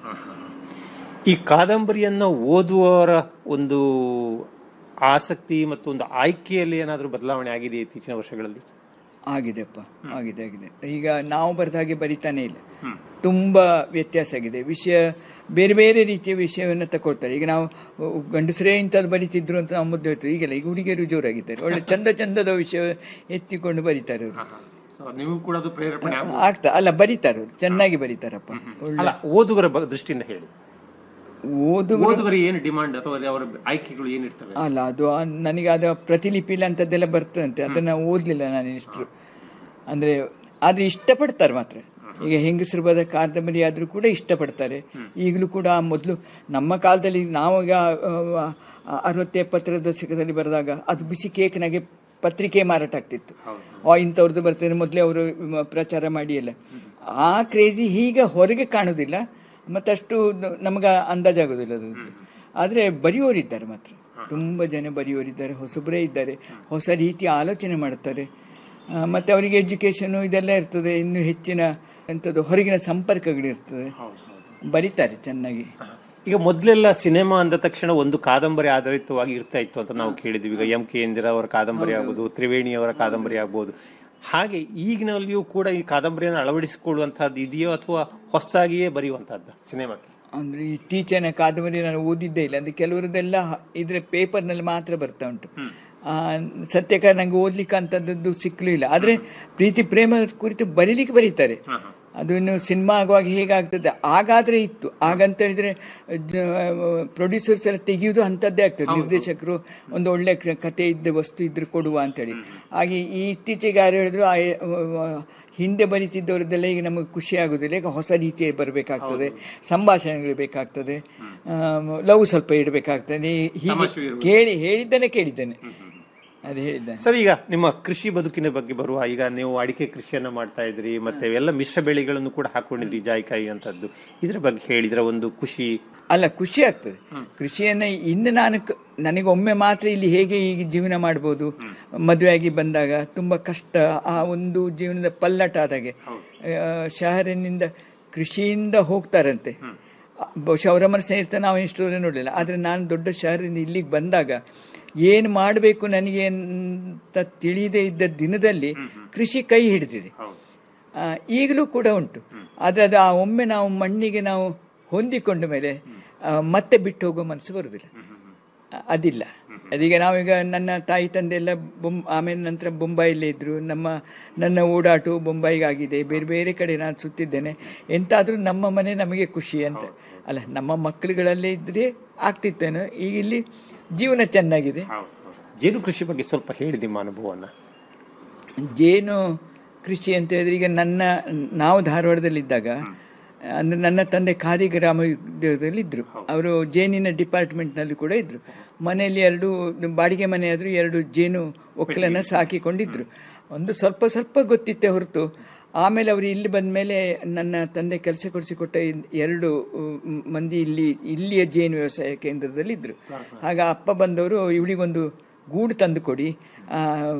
ಈ ಕಾದಂಬರಿಯನ್ನ ಓದುವವರ ಒಂದು ಆಸಕ್ತಿ ಮತ್ತು ಒಂದು ಆಯ್ಕೆಯಲ್ಲಿ ಏನಾದರೂ ಬದಲಾವಣೆ ಆಗಿದೆ ಇತ್ತೀಚಿನ ವರ್ಷಗಳಲ್ಲಿ ಆಗಿದೆಪ್ಪ ಆಗಿದೆ ಆಗಿದೆ ಈಗ ನಾವು ಬರೆದ ಹಾಗೆ ಬರಿತಾನೆ ಇಲ್ಲ ತುಂಬಾ ವ್ಯತ್ಯಾಸ ಆಗಿದೆ ವಿಷಯ ಬೇರೆ ಬೇರೆ ರೀತಿಯ ವಿಷಯವನ್ನು ತಗೊಳ್ತಾರೆ ಈಗ ನಾವು ಅಹ್, ಗಂಡಸರೇ ಇಂಥದ್ದು ಬರಿತಿದ್ರು ಅಂತ ನಾವು ಮುದ್ದೆ ಹೋಯ್ತು ಈಗೆಲ್ಲ ಈಗ ಹುಡುಗಿಯರು ಜೋರಾಗಿದ್ದಾರೆ ಒಳ್ಳೆ ಚಂದ ಚಂದದ ವಿಷಯ ಎತ್ತಿಕೊಂಡು ಬರೀತಾರೆ ಅವರು ನೀವು ಕೂಡ ಅದು ಪ್ರೇರೇಪಣೆ ಆಗ್ತಾ ಅಲ್ಲ ಬರೀತಾರೆ ಅವ್ರು ಚೆನ್ನಾಗಿ ಬರೀತಾರಪ್ಪ ಒಳ್ಳೆ ಅಲ್ಲ ಓದುಗರ ಬ- ದೃಷ್ಟಿಯಿಂದ ಹೇಳಿ ಓದುಗ ಓದುಗರ ಏನು ಡಿಮಾಂಡ್ ಅಥವಾ ಅವರ ಆಯ್ಕೆಗಳು ಏನಿರ್ತವೆ ಅಲ್ಲ ಅದು ಆ- ನನಗೆ ಅದು ಪ್ರತಿಲಿಪಿಲ ಅಂತದ್ದೆಲ್ಲ ಬರ್ತದಂತೆ ಅದನ್ನ ಓದ್ಲಿಲ್ಲ ನಾನು ಇಷ್ಟು ಅಂದ್ರೆ ಆದ್ರೆ ಇಷ್ಟಪಡ್ತಾರೆ ಮಾತ್ರ ಈಗ ಹೆಂಗಸರು ಬದ ಕಾದಂಬರಿ ಆದ್ರೂ ಕೂಡ ಇಷ್ಟಪಡ್ತಾರೆ ಈಗಲೂ ಕೂಡ ಮೊದಲು ನಮ್ಮ ಕಾಲದಲ್ಲಿ ನಾವಾಗ ಅರವತ್ತು ಎಪ್ಪತ್ತರ ದಶಕದಲ್ಲಿ ಬರೆದಾಗ ಅದು ಬಿಸಿ ಕೇಕ್ನಾಗೆ ಪತ್ರಿಕೆ ಮಾರಾಟ ಆಗ್ತಿತ್ತು ಆ ಇಂಥವ್ರದ್ದು ಬರ್ತದೆ ಮೊದಲೇ ಅವರು ಮ- ಪ್ರಚಾರ ಮಾಡಿ ಎಲ್ಲ ಆ ಕ್ರೇಜಿ ಈಗ ಹೊರಗೆ ಕಾಣುವುದಿಲ್ಲ ಮತ್ತಷ್ಟು ನಮಗೆ ಅಂದಾಜಾಗೋದಿಲ್ಲ ಅದು ಆದರೆ ಬರೆಯೋರಿದ್ದಾರೆ ಮಾತ್ರ ತುಂಬ ಜನ ಬರೆಯೋರಿದ್ದಾರೆ ಹೊಸಬರೇ ಇದ್ದಾರೆ ಹೊಸ ರೀತಿಯ ಆಲೋಚನೆ ಮಾಡುತ್ತಾರೆ ಆ, ಮತ್ತೆ ಅವರಿಗೆ ಎಜುಕೇಷನು ಇದೆಲ್ಲ ಇರ್ತದೆ ಇನ್ನು ಹೆಚ್ಚಿನ ಎಂಥದ್ದು ಹೊರಗಿನ ಸಂಪರ್ಕಗಳಿರ್ತದೆ ಬರೀತಾರೆ ಚೆನ್ನಾಗಿ ಈಗ ಮೊದಲೆಲ್ಲ ಸಿನಿಮಾ ಅಂದ ತಕ್ಷಣ ಒಂದು ಕಾದಂಬರಿ ಆಧಾರಿತವಾಗಿ ಇರ್ತಾ ಇತ್ತು ಅಂತ ನಾವು ಕೇಳಿದ್ವಿ ಈಗ ಎಂ ಕೆ ಇಂದಿರಾ ಅವರ ಕಾದಂಬರಿ ಆಗ್ಬೋದು ತ್ರಿವೇಣಿ ಅವರ ಕಾದಂಬರಿ ಆಗ್ಬೋದು ಹಾಗೆ ಈಗಿನಲ್ಲಿಯೂ ಕೂಡ ಈ ಕಾದಂಬರಿಯನ್ನು ಅಳವಡಿಸಿಕೊಳ್ಳುವಂತಹದ್ದು ಇದೆಯೋ ಅಥವಾ ಹೊಸದಾಗಿಯೇ ಬರೆಯುವಂತಹದ್ದು ಸಿನಿಮಾಕ್ಕೆ ಅಂದ್ರೆ ಇತ್ತೀಚಿನ ಕಾದಂಬರಿ ನಾನು ಓದಿದ್ದೇ ಇಲ್ಲ ಅಂದ್ರೆ ಕೆಲವರದೆಲ್ಲ ಇದ್ರ ಪೇಪರ್ನಲ್ಲಿ ಮಾತ್ರ ಬರ್ತಾ ಉಂಟು ಆ, ಸತ್ಯಕಾರ ನಂಗೆ ಓದ್ಲಿಕ್ಕೆ ಅಂತದ್ದು ಸಿಕ್ಕಲೂ ಇಲ್ಲ ಆದ್ರೆ ಪ್ರೀತಿ ಪ್ರೇಮ ಕುರಿತು ಬರೀಲಿಕ್ಕೆ ಬರೀತಾರೆ ಅದು ಇನ್ನು ಸಿನಿಮಾ ಆಗುವಾಗ ಹೇಗಾಗ್ತದೆ ಆಗಾದ್ರೆ ಇತ್ತು ಆಗಂತ ಹೇಳಿದ್ರೆ ಪ್ರೊಡ್ಯೂಸರ್ಸ್ ಎಲ್ಲ ತೆಗೆಯುವುದು ಅಂಥದ್ದೇ ಆಗ್ತದೆ ನಿರ್ದೇಶಕರು ಒಂದು ಒಳ್ಳೆ ಕ- ಕತೆ ಇದ್ದ ವಸ್ತು ಇದ್ರೆ ಕೊಡುವ ಅಂತೇಳಿ ಹಾಗೆ ಈ ಇತ್ತೀಚೆಗೆ ಯಾರು ಹೇಳಿದ್ರು ಆ, ಆ, ಹಿಂದೆ ಬರೀತಿದ್ದವರದ್ದೆಲ್ಲ ಈಗ ನಮಗೆ ಖುಷಿ ಆಗುದಿಲ್ಲ ಈಗ ಹೊಸ ರೀತಿಯ ಬರಬೇಕಾಗ್ತದೆ ಸಂಭಾಷಣೆಗಳು ಬೇಕಾಗ್ತದೆ ಲವ್ ಸ್ವಲ್ಪ ಇಡಬೇಕಾಗ್ತದೆ ಹೀಗೆ ಕೇಳಿ ಹೇಳಿದ್ದೇನೆ ಕೇಳಿದ್ದೇನೆ ಅದು ಹೇಳಿದ್ದೇನೆ ಸರ್ ಈಗ ನಿಮ್ಮ ಕೃಷಿ ಬದುಕಿನ ಬಗ್ಗೆ ಬರುವ ಈಗ ನೀವು ಅಡಿಕೆ ಕೃಷಿಯನ್ನ ಮಾಡ್ತಾ ಇದ್ರಿ ಮತ್ತೆ ಎಲ್ಲ ಮಿಶ್ರ ಬೆಳೆಗಳನ್ನು ಕೂಡ ಹಾಕೊಂಡಿದ್ರಿ ಜಾಯಿಕಾಯಿ ಅಂತದ್ದು ಇದ್ರ ಬಗ್ಗೆ ಹೇಳಿದ್ರೆ ಒಂದು ಖುಷಿ ಅಲ್ಲ ಖುಷಿ ಆಗ್ತದೆ ಕೃಷಿಯನ್ನ ಇನ್ನು ನಾನು ಕ- ನನಗೆ ಒಮ್ಮೆ ಮಾತ್ರ ಇಲ್ಲಿ ಹೇಗೆ ಈಗ ಜೀವನ ಮಾಡ್ಬೋದು ಮದುವೆಯಾಗಿ ಬಂದಾಗ ತುಂಬಾ ಕಷ್ಟ ಆ ಒಂದು ಜೀವನದ ಪಲ್ಲಟ ಆದಾಗೆ ಆ, ಶಹರಿನಿಂದ ಕೃಷಿಯಿಂದ ಹೋಗ್ತಾರಂತೆ ಬಹುಶಃ ಅವರ ಮನಸ್ಸಿನ ಇರ್ತಾರೆ ನಾವು ಇಷ್ಟರವರೆಗೆ ನೋಡಲಿಲ್ಲ ಆದರೆ ನಾನು ದೊಡ್ಡ ಶಹರದಿಂದ ಇಲ್ಲಿಗೆ ಬಂದಾಗ ಏನು ಮಾಡಬೇಕು ನನಗೆ ಅಂತ ತಿಳಿಯದೇ ಇದ್ದ ದಿನದಲ್ಲಿ ಕೃಷಿ ಕೈ ಹಿಡಿದಿದೆ ಆ, ಈಗಲೂ ಕೂಡ ಉಂಟು ಆದರೆ ಅದು ಆ ಒಮ್ಮೆ ನಾವು ಮಣ್ಣಿಗೆ ನಾವು ಹೊಂದಿಕೊಂಡ ಮೇಲೆ ಆ, ಮತ್ತೆ ಬಿಟ್ಟು ಹೋಗೋ ಮನಸ್ಸು ಬರುವುದಿಲ್ಲ ಆ, ಅದಿಲ್ಲ ಅದೀಗ ನಾವೀಗ ನನ್ನ ತಾಯಿ ತಂದೆ ಎಲ್ಲ ಬೊಂಬ್ ಆಮೇಲೆ ನಂತರ ಬೊಂಬಾಯಿಲ್ಲೇ ಇದ್ರು ನಮ್ಮ ನನ್ನ ಓಡಾಟವು ಬೊಂಬಾಯಿಗಾಗಿದೆ ಬೇರೆ ಬೇರೆ ಕಡೆ ನಾನು ಸುತ್ತಿದ್ದೇನೆ ಎಂತಾದರೂ ನಮ್ಮ ಮನೆ ನಮಗೆ ಖುಷಿ ಅಂತ ಅಲ್ಲ ನಮ್ಮ ಮಕ್ಕಳುಗಳಲ್ಲೇ ಇದ್ರೆ ಆಗ್ತಿತ್ತೇನೋ ಈಗ ಇಲ್ಲಿ ಜೀವನ ಚೆನ್ನಾಗಿದೆ ಜೇನು ಕೃಷಿ ಬಗ್ಗೆ ಸ್ವಲ್ಪ ಹೇಳಿ ನಿಮ್ಮ ಅನುಭವವನ್ನ ಜೇನು ಕೃಷಿ ಅಂತ ಹೇಳಿದ್ರೆ ಈಗ ನನ್ನ ನಾವು ಧಾರವಾಡದಲ್ಲಿದ್ದಾಗ ಅಂದ್ರೆ ನನ್ನ ತಂದೆ ಖಾದಿ ಗ್ರಾಮ ಉದ್ಯೋಗದಲ್ಲಿ ಇದ್ರು ಅವರು ಜೇನಿನ ಡಿಪಾರ್ಟ್ಮೆಂಟ್ನಲ್ಲಿ ಕೂಡ ಇದ್ರು ಮನೆಯಲ್ಲಿ ಎರಡು ಬಾಡಿಗೆ ಮನೆ ಆದರೂ ಎರಡು ಜೇನು ಒಕ್ಕಲನ್ನ ಸಾಕಿಕೊಂಡಿದ್ರು ಒಂದು ಸ್ವಲ್ಪ ಸ್ವಲ್ಪ ಗೊತ್ತಿತ್ತೆ ಹೊರತು ಆಮೇಲೆ ಅವರು ಇಲ್ಲಿ ಬಂದ ಮೇಲೆ ನನ್ನ ತಂದೆ ಕೆಲಸ ಕೊಡಿಸಿಕೊಟ್ಟ ಇನ್- ಎರಡು ಉಮ್, ಮಂದಿ ಇಲ್ಲಿ ಇಲ್ಲಿಯ ಜೇನು ವ್ಯವಸಾಯ ಕೇಂದ್ರದಲ್ಲಿ ಇದ್ರು ಆಗ ಅಪ್ಪ ಬಂದವರು ಇವಳಿಗೊಂದು ಗೂಡು ತಂದು ಕೊಡಿ ಆ,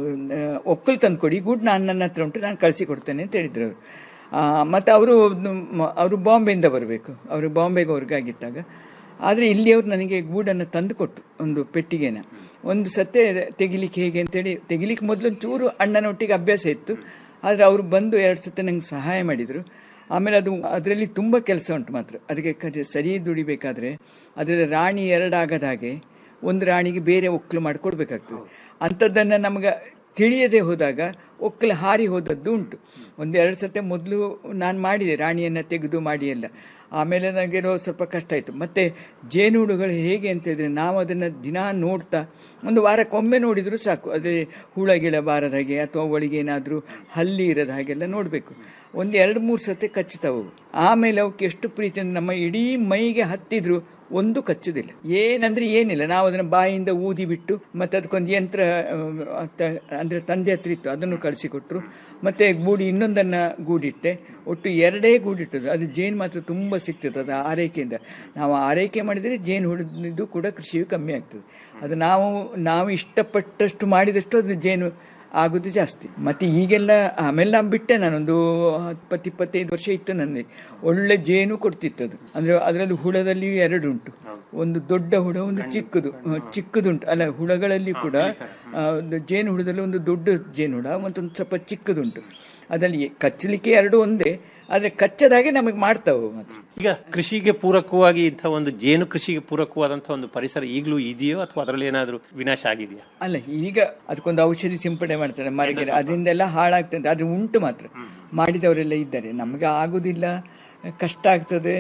ಒಕ್ಕಲು ತಂದು ಕೊಡಿ ಗೂಡು ನಾನು ನನ್ನ ಹತ್ರ ಉಂಟು ನಾನು ಕಳಿಸಿ ಕೊಡ್ತೇನೆ ಅಂತ ಹೇಳಿದ್ರು ಅವರು ಮತ್ತು ಅವರು ಅವರು ಬಾಂಬೆಯಿಂದ ಬರಬೇಕು ಅವರು ಬಾಂಬೆಗೆ ವರ್ಗಾಗಿದ್ದಾಗ ಆದರೆ ಇಲ್ಲಿಯವರು ನನಗೆ ಗೂಡನ್ನು ತಂದು ಕೊಟ್ಟು ಒಂದು ಪೆಟ್ಟಿಗೆನ ಒಂದು ಸತ್ತೆ ತೆಗಿಲಿಕ್ಕೆ ಹೇಗೆ ಅಂತೇಳಿ ತೆಗಿಲಿಕ್ಕೆ ಮೊದಲು ಚೂರು ಅಣ್ಣನೊಟ್ಟಿಗೆ ಅಭ್ಯಾಸ ಇತ್ತು ಆದರೆ ಅವರು ಬಂದು ಎರಡು ಸತಿ ನಂಗೆ ಸಹಾಯ ಮಾಡಿದರು ಆಮೇಲೆ ಅದು ಅದರಲ್ಲಿ ತುಂಬ ಕೆಲಸ ಉಂಟು ಮಾತ್ರ ಅದಕ್ಕೆ ಕ- ಸರಿ ದುಡಿಬೇಕಾದ್ರೆ ಅದರ ರಾಣಿ ಎರಡಾಗದ ಹಾಗೆ ಒಂದು ರಾಣಿಗೆ ಬೇರೆ ಒಕ್ಕಲು ಮಾಡಿ ಕೊಡಬೇಕಾಗ್ತದೆ ಅಂಥದ್ದನ್ನು ನಮಗೆ ತಿಳಿಯದೆ ಹೋದಾಗ ಒಕ್ಕಲು ಹಾರಿ ಹೋದದ್ದು ಉಂಟು ಒಂದು ಎರಡು ಸತಿ ಮೊದಲು ನಾನು ಮಾಡಿದೆ ರಾಣಿಯನ್ನು ತೆಗೆದು ಮಾಡಿ ಎಲ್ಲ ಆಮೇಲೆ ನನಗೇನೋ ಸ್ವಲ್ಪ ಕಷ್ಟ ಆಯಿತು ಮತ್ತು ಜೇನುಹುಳುಗಳು ಹೇಗೆ ಅಂತ ಹೇಳಿದ್ರೆ ನಾವು ಅದನ್ನು ದಿನಾ ನೋಡ್ತಾ ಒಂದು ವಾರಕ್ಕೊಮ್ಮೆ ನೋಡಿದರೂ ಸಾಕು ಅದೇ ಹುಳ ಗಿಳ ಬಾರದ ಹಾಗೆ ಅಥವಾ ಒಳಗೆ ಏನಾದರೂ ಹಲ್ಲಿ ಇರದ ಹಾಗೆಲ್ಲ ನೋಡಬೇಕು ಒಂದು ಎರಡು ಮೂರು ಸತಿ ಕಚ್ಚುತ್ತವು ಆಮೇಲೆ ಅವಕ್ಕೆ ಎಷ್ಟು ಪ್ರೀತಿಯಿಂದ ನಮ್ಮ ಇಡೀ ಮೈಗೆ ಹತ್ತಿದ್ರು ಒಂದು ಕಚ್ಚುದಿಲ್ಲ ಏನಂದ್ರೆ ಏನಿಲ್ಲ ನಾವು ಅದನ್ನ ಬಾಯಿಯಿಂದ ಊದಿ ಬಿಟ್ಟು ಮತ್ತೆ ಅದಕ್ಕೊಂದು ಯಂತ್ರ ಆ, ತ- ಅಂದ್ರೆ ತಂದೆ ಹತ್ರ ಇತ್ತು ಅದನ್ನು ಕಳಿಸಿಕೊಟ್ರು ಮತ್ತೆ ಗೂಡಿ ಇನ್ನೊಂದನ್ನ ಗೂಡಿಟ್ಟೆ ಒಟ್ಟು ಎರಡೇ ಗೂಡಿಟ್ಟದು ಅದು ಜೇನು ಮಾತ್ರ ತುಂಬ ಸಿಗ್ತದೆ ಅದು ಆರೈಕೆಯಿಂದ ನಾವು ಆರೈಕೆ ಮಾಡಿದರೆ ಜೇನು ಹುಡಿದು ಕೂಡ ಕೃಷಿಯು ಕಮ್ಮಿ ಆಗ್ತದೆ ಅದು ನಾವು ನಾವು ಇಷ್ಟಪಟ್ಟಷ್ಟು ಮಾಡಿದಷ್ಟು ಅದು ಜೇನು ಆಗುದು ಜಾಸ್ತಿ ಮತ್ತೆ ಈಗೆಲ್ಲ ಆಮೇಲೆ ನಾನು ಬಿಟ್ಟೆ ನಾನೊಂದು ಇಪ್ಪತ್ತು ಇಪ್ಪತ್ತೈದು ವರ್ಷ ಇತ್ತು ನನಗೆ ಒಳ್ಳೆ ಜೇನು ಕೊಡ್ತಿತ್ತು ಅದು ಅಂದ್ರೆ ಅದರಲ್ಲಿ ಹುಳದಲ್ಲಿ ಎರಡು ಉಂಟು ಒಂದು ದೊಡ್ಡ ಹುಳ ಒಂದು ಚಿಕ್ಕದು ಆ, ಚಿಕ್ಕದುಂಟು ಅಲ್ಲ ಹುಳಗಳಲ್ಲಿ ಕೂಡ ಆ, ಒಂದು ಜೇನು ಹುಳದಲ್ಲಿ ಒಂದು ದೊಡ್ಡ ಜೇನು ಹುಳ ಮತ್ತೊಂದು ಸ್ವಲ್ಪ ಚಿಕ್ಕದುಂಟು ಅದರಲ್ಲಿ ಕಚ್ಚಲಿಕ್ಕೆ ಎರಡು ಒಂದೇ ಆದರೆ ಕಚ್ಚದಾಗೆ ನಮಗೆ ಮಾಡ್ತಾವೆ ಮಾತ್ರ ಈಗ ಕೃಷಿಗೆ ಪೂರಕವಾಗಿ ಇಂಥ ಒಂದು ಜೇನು ಕೃಷಿಗೆ ಪೂರಕವಾದಂತಹ ಒಂದು ಪರಿಸರ ಈಗಲೂ ಇದೆಯೋ ಅಥವಾ ಅದರಲ್ಲಿ ಏನಾದರೂ ವಿನಾಶ ಆಗಿದೆಯಾ ಅಲ್ಲ ಈಗ ಅದಕ್ಕೊಂದು ಔಷಧಿ ಸಿಂಪಡಣೆ ಮಾಡ್ತಾರೆ ಮರಗಿರ ಅದರಿಂದೆಲ್ಲ ಹಾಳಾಗ್ತದೆ ಅದು ಉಂಟು ಮಾತ್ರ ಮಾಡಿದವರೆಲ್ಲ ಇದ್ದಾರೆ ನಮಗೆ ಆಗುದಿಲ್ಲ ಕಷ್ಟ ಆಗ್ತದೆ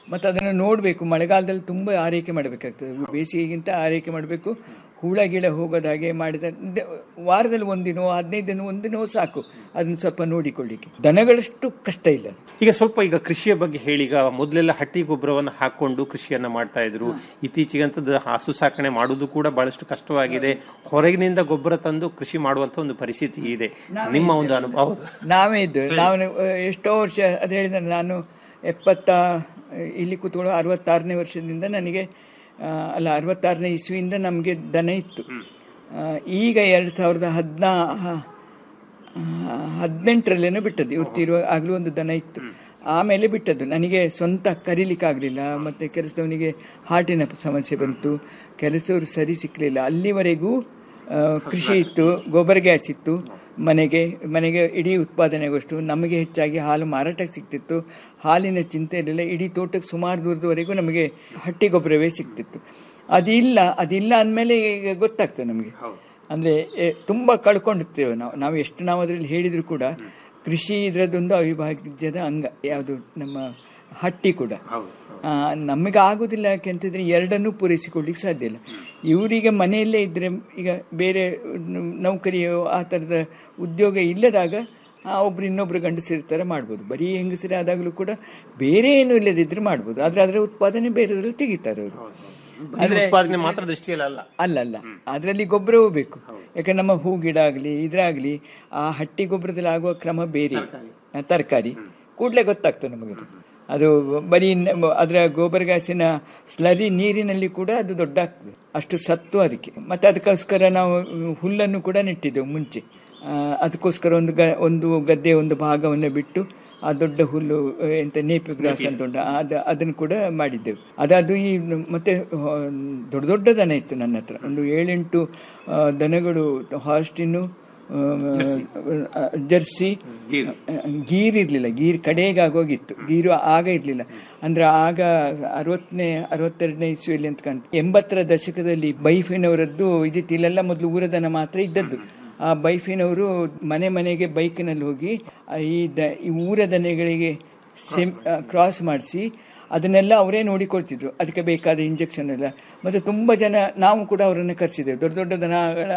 ಮತ್ತು ಅದನ್ನು ನೋಡಬೇಕು ಮಳೆಗಾಲದಲ್ಲಿ ತುಂಬ ಆರೈಕೆ ಮಾಡಬೇಕಾಗ್ತದೆ ಬೇಸಿಗೆಗಿಂತ ಆರೈಕೆ ಮಾಡಬೇಕು ಹುಳ ಗಿಳ ಹೋಗೋದ ಹಾಗೆ ಮಾಡಿದ ದ- ವಾರದಲ್ಲಿ ಒಂದಿನೋ ಹದಿನೈದು ದಿನ ಒಂದಿನೋ ಸಾಕು ಅದನ್ನು ಸ್ವಲ್ಪ ನೋಡಿಕೊಳ್ಳಿಕ್ಕೆ ದನಗಳಷ್ಟು ಕಷ್ಟ ಇಲ್ಲ ಈಗ ಸ್ವಲ್ಪ ಈಗ ಕೃಷಿಯ ಬಗ್ಗೆ ಹೇಳಿ ಈಗ ಮೊದಲೆಲ್ಲ ಹಟ್ಟಿ ಗೊಬ್ಬರವನ್ನು ಹಾಕೊಂಡು ಕೃಷಿಯನ್ನ ಮಾಡ್ತಾ ಇದ್ರು ಇತ್ತೀಚೆಗಂತದ್ದು ಹಸು ಸಾಕಣೆ ಮಾಡುವುದು ಕೂಡ ಬಹಳಷ್ಟು ಕಷ್ಟವಾಗಿದೆ ಹೊರಗಿನಿಂದ ಗೊಬ್ಬರ ತಂದು ಕೃಷಿ ಮಾಡುವಂತ ಒಂದು ಪರಿಸ್ಥಿತಿ ಇದೆ ನಿಮ್ಮ ಒಂದು ಅನುಭವ ಹೌದು. ನಾವೇ ಇದ್ದು ನಾವು ಆ, ಎಷ್ಟೋ ವರ್ಷ ಅದು ಹೇಳಿದ ನಾನು ಎಪ್ಪತ್ತ ಇಲ್ಲಿ ಕೂತ್ಕೊಳ್ಳೋ ಅರವತ್ತಾರನೇ ವರ್ಷದಿಂದ ನನಗೆ ಆ, ಅಲ್ಲ ಅರವತ್ತಾರನೇ ಇಸ್ವಿಯಿಂದ ನಮಗೆ ದನ ಇತ್ತು ಆ, ಈಗ ಎರಡು ಸಾವಿರದ ಹದಿನಾ ಹದಿನೆಂಟರಲ್ಲೇನೋ ಬಿಟ್ಟದ್ದು ಇವತ್ತಿರುವ ಆಗಲೂ ಒಂದು ದನ ಇತ್ತು ಆಮೇಲೆ ಬಿಟ್ಟದ್ದು ನನಗೆ ಸ್ವಂತ ಕರೀಲಿಕ್ಕೆ ಆಗಲಿಲ್ಲ ಮತ್ತು ಕೆಲಸದವನಿಗೆ ಹಾರ್ಟಿನ ಸಮಸ್ಯೆ ಬಂತು ಕೆಲಸದವರು ಸರಿ ಸಿಕ್ಕಲಿಲ್ಲ ಅಲ್ಲಿವರೆಗೂ ಆ, ಕೃಷಿ ಇತ್ತು ಗೊಬ್ಬರ ಗ್ಯಾಸ್ ಇತ್ತು ಮನೆಗೆ ಮನೆಗೆ ಇಡೀ ಉತ್ಪಾದನೆಗೋಷ್ಟು ನಮಗೆ ಹೆಚ್ಚಾಗಿ ಹಾಲು ಮಾರಾಟಕ್ಕೆ ಸಿಗ್ತಿತ್ತು ಹಾಲಿನ ಚಿಂತೆ ಇರಲಿಲ್ಲ ಇಡೀ ತೋಟಕ್ಕೆ ಸುಮಾರು ದೂರದವರೆಗೂ ನಮಗೆ ಹಟ್ಟಿ ಗೊಬ್ಬರವೇ ಸಿಗ್ತಿತ್ತು ಅದಿಲ್ಲ ಅದಿಲ್ಲ ಅಂದಮೇಲೆ ಈಗ ಗೊತ್ತಾಗ್ತದೆ ನಮಗೆ ಅಂದರೆ ತುಂಬ ಕಳ್ಕೊಂಡಿರ್ತೇವೆ ನಾವು ನಾವು ಎಷ್ಟು ನಾವು ಅದರಲ್ಲಿ ಹೇಳಿದರೂ ಕೂಡ ಕೃಷಿ ಇದರದ್ದೊಂದು ಅವಿಭಾಜ್ಯದ ಅಂಗ ಯಾವುದು ನಮ್ಮ ಹಟ್ಟಿ ಕೂಡ ಆ, ನಮಗೆ ಆಗೋದಿಲ್ಲ ಯಾಕೆಂತಂದ್ರೆ ಎರಡನ್ನೂ ಪೂರೈಸಿಕೊಳ್ಳಿಕ್ಕೆ ಸಾಧ್ಯ ಇಲ್ಲ ಇವರಿಗೆ ಮನೆಯಲ್ಲೇ ಇದ್ದರೆ ಈಗ ಬೇರೆ ನೌಕರಿಯೋ ಆ ಥರದ ಉದ್ಯೋಗ ಇಲ್ಲದಾಗ ಆ, ಒಬ್ರು ಇನ್ನೊಬ್ರು ಗಂಡಸಿರ್ತಾರೆ ಮಾಡ್ಬೋದು ಬರೀ ಹೆಂಗಸರೇ ಆದಾಗಲೂ ಕೂಡ ಬೇರೆ ಏನು ಇಲ್ಲದಿದ್ರೆ ಮಾಡ್ಬೋದು ಆದರೆ ಅದರ ಉತ್ಪಾದನೆ ಬೇರೆದ್ರಲ್ಲಿ ತೆಗಿತಾರೆ ಅವರು ಬರೀ ಉತ್ಪಾದನೆ ಮಾತ್ರ ದೃಷ್ಟಿಯಲ್ಲಿ ಅಲ್ಲ ಅಲ್ಲ ಅಲ್ಲ ಅದರಲ್ಲಿ ಗೊಬ್ಬರವೂ ಬೇಕು ಯಾಕಂದ್ರೆ ನಮ್ಮ ಹೂ ಗಿಡ ಆಗಲಿ ಇದ್ರಾಗಲಿ ಆ ಹಟ್ಟಿ ಗೊಬ್ಬರದಲ್ಲಿ ಆಗುವ ಕ್ರಮ ಬೇರೆ ತರಕಾರಿ ಕೂಡಲೇ ಗೊತ್ತಾಗ್ತದೆ ನಮಗೆ ಅದು. ಅದು ಬರೀ ನ- ಅದರ ಗೊಬ್ಬರ ಗ್ಯಾಸಿನ ಸ್ಲರಿ ನೀರಿನಲ್ಲಿ ಕೂಡ ಅದು ದೊಡ್ಡ ಆಗ್ತದೆ ಅಷ್ಟು ಸತ್ತು ಅದಕ್ಕೆ ಮತ್ತೆ ಅದಕ್ಕೋಸ್ಕರ ನಾವು ಹುಲ್ಲನ್ನು ಕೂಡ ನೆಟ್ಟಿದ್ದೆವು ಮುಂಚೆ ಆ, ಅದಕ್ಕೋಸ್ಕರ ಒಂದು ಗ ಒಂದು ಗದ್ದೆ ಒಂದು ಭಾಗವನ್ನು ಬಿಟ್ಟು ಆ ದೊಡ್ಡ ಹುಲ್ಲು ಆ, ಎಂತ ನೇಪಿ ಗ್ರಾಸ್ ಅಂತ ಉಂಟು ಅದು ಅದನ್ನು ಕೂಡ ಮಾಡಿದ್ದೆವು ಅದಾದು ಈ ಮತ್ತೆ ಆ, ದೊಡ್ಡ ದೊಡ್ಡ ದನ ಇತ್ತು ನನ್ನ ಹತ್ರ ಒಂದು ಏಳೆಂಟು ಆ, ದನಗಳು ಹಾಸ್ಟಿನ್ನು ಆ, ಜರ್ಸಿ ಗೀರ್ ಇರಲಿಲ್ಲ ಗೀರ್ ಕಡೆಗೆ ಆಗೋಗಿತ್ತು ಗೀರು ಆಗ ಇರಲಿಲ್ಲ ಅಂದ್ರೆ ಆಗ ಅರವತ್ತನೇ ಅರವತ್ತೆರಡನೇ ಇಸ್ವಿಯಲ್ಲಿ ಅಂತ ಕಾಣ್ತು ಎಂಬತ್ತರ ದಶಕದಲ್ಲಿ ಬೈಫಿನವರದ್ದು ಇದಿತ್ತು ಇಲ್ಲೆಲ್ಲ ಮೊದಲು ಊರದನ ಮಾತ್ರ ಇದ್ದದ್ದು ಆ ಬೈಫಿನವರು ಮನೆ ಮನೆಗೆ ಬೈಕ್ನಲ್ಲಿ ಹೋಗಿ ಆ ಈ ದ ಈ ಊರ ದನಗಳಿಗೆ ಸೆಮ್ ಕ್ರಾಸ್ ಮಾಡಿಸಿ ಅದನ್ನೆಲ್ಲ ಅವರೇ ನೋಡಿಕೊಳ್ತಿದ್ರು ಅದಕ್ಕೆ ಬೇಕಾದ ಇಂಜೆಕ್ಷನ್ ಎಲ್ಲ ಮತ್ತು ತುಂಬ ಜನ ನಾವು ಕೂಡ ಅವರನ್ನು ಕರೆಸಿದ್ದೇವೆ ದೊಡ್ಡ ದೊಡ್ಡ ದನಗಳ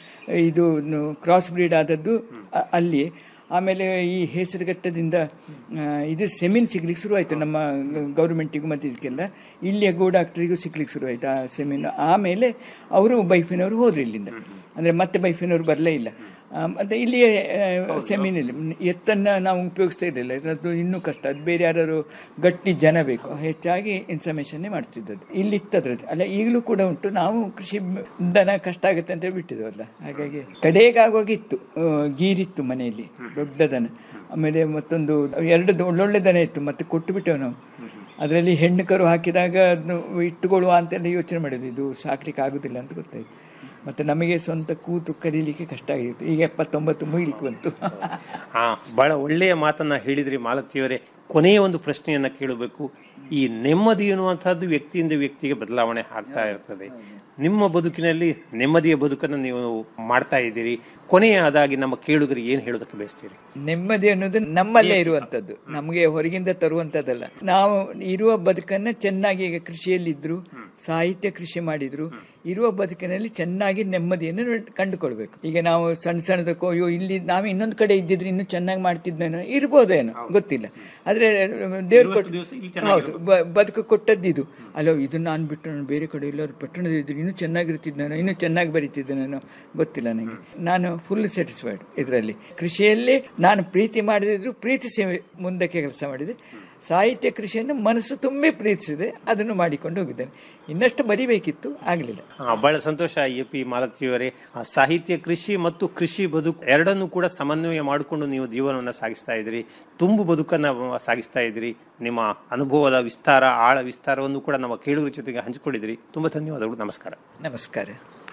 ಇದು ಕ್ರಾಸ್ ಬ್ರೀಡ್ ಆದದ್ದು ಅ- ಅಲ್ಲಿ ಆಮೇಲೆ ಈ ಹೆಸರುಘಟ್ಟದಿಂದ ಆ, ಇದು ಸೆಮಿನ್ ಸಿಗ್ಲಿಕ್ಕೆ ಶುರುವಾಯಿತು ನಮ್ಮ ಗೌರ್ಮೆಂಟಿಗೂ ಮತ್ತು ಇದಕ್ಕೆಲ್ಲ ಇಲ್ಲಿಯ ಗೋ ಡಾಕ್ಟ್ರಿಗೂ ಸಿಗ್ಲಿಕ್ಕೆ ಶುರುವಾಯಿತು ಆ ಸೆಮಿನ್ ಆಮೇಲೆ ಅವರು ಬೈಫಿನವರು ಹೋದ್ರು ಇಲ್ಲಿಂದ ಅಂದರೆ ಮತ್ತೆ ಬೈಫಿನವರು ಬರಲೇ ಇಲ್ಲ ಆ, ಮತ್ತೆ ಇಲ್ಲಿಯೇ ಆ, ಸೆಮಿನಲ್ಲಿ ಎತ್ತನ್ನು ನಾವು ಉಪಯೋಗಿಸ್ತಾ ಇರಲಿಲ್ಲ ಇದರದ್ದು ಇನ್ನೂ ಕಷ್ಟ ಅದು ಬೇರೆ ಯಾರು ಗಟ್ಟಿ ಜನ ಬೇಕು ಹೆಚ್ಚಾಗಿ ಇನ್ಫಾರ್ಮೇಷನ್ನೇ ಮಾಡ್ತಿದ್ದದ್ದು ಇಲ್ಲಿ ಇತ್ತದ್ರದ್ದು ಅಲ್ಲ ಈಗಲೂ ಕೂಡ ಉಂಟು ನಾವು ಕೃಷಿ ದನ ಕಷ್ಟ ಆಗುತ್ತೆ ಅಂತ ಬಿಟ್ಟಿದ್ವಲ್ಲ ಹಾಗಾಗಿ ಕಡೆಗಾಗೋಗಿತ್ತು ಆ, ಗೀರಿತ್ತು ಮನೆಯಲ್ಲಿ ದೊಡ್ಡ ದನ ಆಮೇಲೆ ಮತ್ತೊಂದು ಎರಡು ದೊ- ಒಳ್ಳೊಳ್ಳೆ ದನ ಇತ್ತು ಮತ್ತೆ ಕೊಟ್ಟು ಬಿಟ್ಟೆವು ನಾವು ಅದರಲ್ಲಿ ಹೆಣ್ಣು ಕರು ಹಾಕಿದಾಗ ಅದನ್ನು ಇಟ್ಟುಕೊಳ್ಳುವ ಅಂತೆಲ್ಲ ಯೋಚನೆ ಮಾಡಿದ್ವಿ ಇದು ಸಾಕ್ಲಿಕ್ಕೆ ಆಗುದಿಲ್ಲ ಅಂತ ಗೊತ್ತಾಯ್ತು ಮತ್ತೆ ನಮಗೆ ಸ್ವಂತ ಕೂತು ಕರೀಲಿಕ್ಕೆ ಕಷ್ಟ ಆಗಿತ್ತು ಈಗ ಎಪ್ಪತ್ತೊಂಬತ್ತು ಮುಗಿಲಿಕ್ಕೆ ಬಂತು ಹಾ ಬಹಳ ಒಳ್ಳೆಯ ಮಾತನ್ನ ಹೇಳಿದ್ರಿ ಮಾಲತಿಯವರೇ ಕೊನೆಯ ಒಂದು ಪ್ರಶ್ನೆಯನ್ನ ಕೇಳಬೇಕು ಈ ನೆಮ್ಮದಿ ಎನ್ನುವಂತಹದ್ದು ವ್ಯಕ್ತಿಯಿಂದ ವ್ಯಕ್ತಿಗೆ ಬದಲಾವಣೆ ಆಗ್ತಾ ಇರ್ತದೆ ನಿಮ್ಮ ಬದುಕಿನಲ್ಲಿ ನೆಮ್ಮದಿಯ ಬದುಕನ್ನು ನೀವು ಮಾಡ್ತಾ ಇದ್ದೀರಿ ಕೊನೆಯದಾಗಿ ನಮ್ಮ ಕೇಳುಗರಿಗೆ ಏನು ಹೇಳೋದಕ್ಕೆ ಬಯಸ್ತೀರಿ ನೆಮ್ಮದಿ ಅನ್ನೋದು ನಮ್ಮಲ್ಲೇ ಇರುವಂತದ್ದು ನಮಗೆ ಹೊರಗಿಂದ ತರುವಂತದ್ದಲ್ಲ ನಾವು ಇರುವ ಬದುಕನ್ನ ಚೆನ್ನಾಗಿ ಈಗ ಕೃಷಿಯಲ್ಲಿದ್ರು ಸಾಹಿತ್ಯ ಕೃಷಿ ಮಾಡಿದ್ರು ಇರುವ ಬದುಕಿನಲ್ಲಿ ಚೆನ್ನಾಗಿ ನೆಮ್ಮದಿಯನ್ನು ಕಂಡುಕೊಳ್ಬೇಕು ಈಗ ನಾವು ಸಣ್ಣ ಸಣ್ಣದಕ್ಕೋ ಅಯ್ಯೋ ಇಲ್ಲಿ ನಾವು ಇನ್ನೊಂದು ಕಡೆ ಇದ್ದಿದ್ರೆ ಇನ್ನೂ ಚೆನ್ನಾಗಿ ಮಾಡ್ತಿದ್ದೇನೋ ಇರ್ಬೋದೇನೋ ಗೊತ್ತಿಲ್ಲ ಆದ್ರೆ ದೇವ್ರು ಕೊಟ್ಟು ಹೌದು ಬ- ಬದುಕು ಕೊಟ್ಟದ್ದು ಇದು ಅಲ್ಲೋ ಇದು ನಾನು ಬಿಟ್ಟು ನಾನು ಬೇರೆ ಕಡೆ ಎಲ್ಲರೂ ಪಟ್ಟಣದ ಇದ್ರು ಇನ್ನೂ ಚೆನ್ನಾಗಿರ್ತಿದ್ದಾನೋ ಇನ್ನೂ ಚೆನ್ನಾಗಿ ಬರೀತಿದ್ದಾನೋ ಗೊತ್ತಿಲ್ಲ ನನಗೆ ನಾನು ಫುಲ್ ಸ್ಯಾಟಿಸ್ಫೈಡ್ ಇದರಲ್ಲಿ ಕೃಷಿಯಲ್ಲಿ ನಾನು ಪ್ರೀತಿ ಮಾಡಿದ್ರು ಪ್ರೀತಿಸಿ ಮುಂದಕ್ಕೆ ಕೆಲಸ ಮಾಡಿದೆ ಸಾಹಿತ್ಯ ಕೃಷಿಯನ್ನು ಮನಸ್ಸು ತುಂಬಿ ಪ್ರೀತಿಸಿದೆ ಅದನ್ನು ಮಾಡಿಕೊಂಡು ಹೋಗಿದ್ದೇನೆ ಇನ್ನಷ್ಟು ಬರಿಬೇಕಿತ್ತು ಆಗಲಿಲ್ಲ ಆ, ಬಹಳ ಸಂತೋಷ ಎ ಪಿ ಮಾಲತಿಯವರೇ ಆ, ಸಾಹಿತ್ಯ ಕೃಷಿ ಮತ್ತು ಕೃಷಿ ಬದುಕು ಎರಡನ್ನೂ ಕೂಡ ಸಮನ್ವಯ ಮಾಡಿಕೊಂಡು ನೀವು ಜೀವನವನ್ನು ಸಾಗಿಸ್ತಾ ಇದ್ದೀರಿ ತುಂಬು ಬದುಕನ್ನ ಸಾಗಿಸ್ತಾ ಇದ್ದೀರಿ ನಿಮ್ಮ ಅನುಭವದ ವಿಸ್ತಾರ ಆಳ ವಿಸ್ತಾರವನ್ನು ಕೂಡ ನಮ್ಮ ಕೇಳುಗರ ಜೊತೆಗೆ ಹಂಚಿಕೊಂಡಿದ್ದೀರಿ ತುಂಬಾ ಧನ್ಯವಾದಗಳು ನಮಸ್ಕಾರ ನಮಸ್ಕಾರ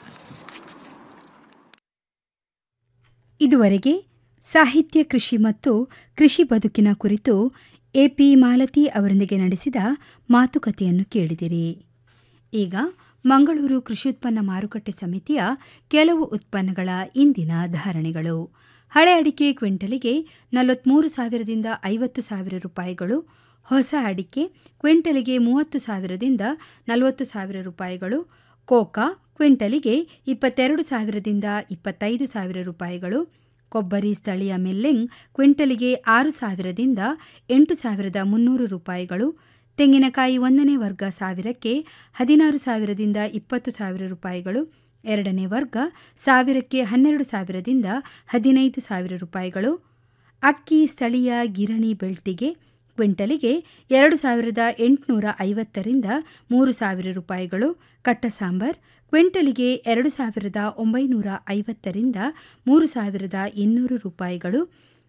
ಇದುವರೆಗೆ ಸಾಹಿತ್ಯ ಕೃಷಿ ಮತ್ತು ಕೃಷಿ ಬದುಕಿನ ಕುರಿತು ಎಪಿ ಮಾಲತಿ ಅವರೊಂದಿಗೆ ನಡೆಸಿದ ಮಾತುಕತೆಯನ್ನು ಕೇಳಿದಿರಿ ಈಗ ಮಂಗಳೂರು ಕೃಷಿ ಉತ್ಪನ್ನ ಮಾರುಕಟ್ಟೆ ಸಮಿತಿಯ ಕೆಲವು ಉತ್ಪನ್ನಗಳ ಇಂದಿನ ಧಾರಣೆಗಳು ಹಳೆ ಅಡಿಕೆ ಕ್ವಿಂಟಲಿಗೆ ನಲವತ್ಮೂರು ಸಾವಿರದಿಂದ ಐವತ್ತು ಸಾವಿರ ರೂಪಾಯಿಗಳು ಹೊಸ ಅಡಿಕೆ ಕ್ವಿಂಟಲಿಗೆ ಮೂವತ್ತು ಸಾವಿರದಿಂದ ನಲವತ್ತು ಸಾವಿರ ರೂಪಾಯಿಗಳು ಕೋಕಾ ಕ್ವಿಂಟಲಿಗೆ ಇಪ್ಪತ್ತೆರಡು ಸಾವಿರದಿಂದ ಇಪ್ಪತ್ತೈದು ಸಾವಿರ ರೂಪಾಯಿಗಳು ಕೊಬ್ಬರಿ ಸ್ಥಳೀಯ ಮಿಲ್ಲಿಂಗ್ ಕ್ವಿಂಟಲಿಗೆ ಆರು ಸಾವಿರದಿಂದ ಎಂಟು ಸಾವಿರದ ಮುನ್ನೂರು ರೂಪಾಯಿಗಳು ತೆಂಗಿನಕಾಯಿ ಒಂದನೇ ವರ್ಗ ಸಾವಿರಕ್ಕೆ ಹದಿನಾರು ಸಾವಿರದಿಂದ ಇಪ್ಪತ್ತು ಸಾವಿರ ರೂಪಾಯಿಗಳು ಎರಡನೇ ವರ್ಗ ಸಾವಿರಕ್ಕೆ ಹನ್ನೆರಡು ಸಾವಿರದಿಂದ ಹದಿನೈದು ಸಾವಿರ ರೂಪಾಯಿಗಳು ಅಕ್ಕಿ ಸ್ಥಳೀಯ ಗಿರಣಿ ಬೆಳ್ತಿಗೆ ಕ್ವಿಂಟಲಿಗೆ ಎರಡು ಸಾವಿರದ ಎಂಟುನೂರ ಐವತ್ತರಿಂದ ಮೂರು ಸಾವಿರ ರೂಪಾಯಿಗಳು ಕಟ್ಟ ಸಾಂಬಾರ್ ಕ್ವಿಂಟಲಿಗೆ ಎರಡು ಸಾವಿರದ ಒಂಬೈನೂರ ಐವತ್ತರಿಂದ ಮೂರು ಸಾವಿರದ ಇನ್ನೂರು ರೂಪಾಯಿಗಳು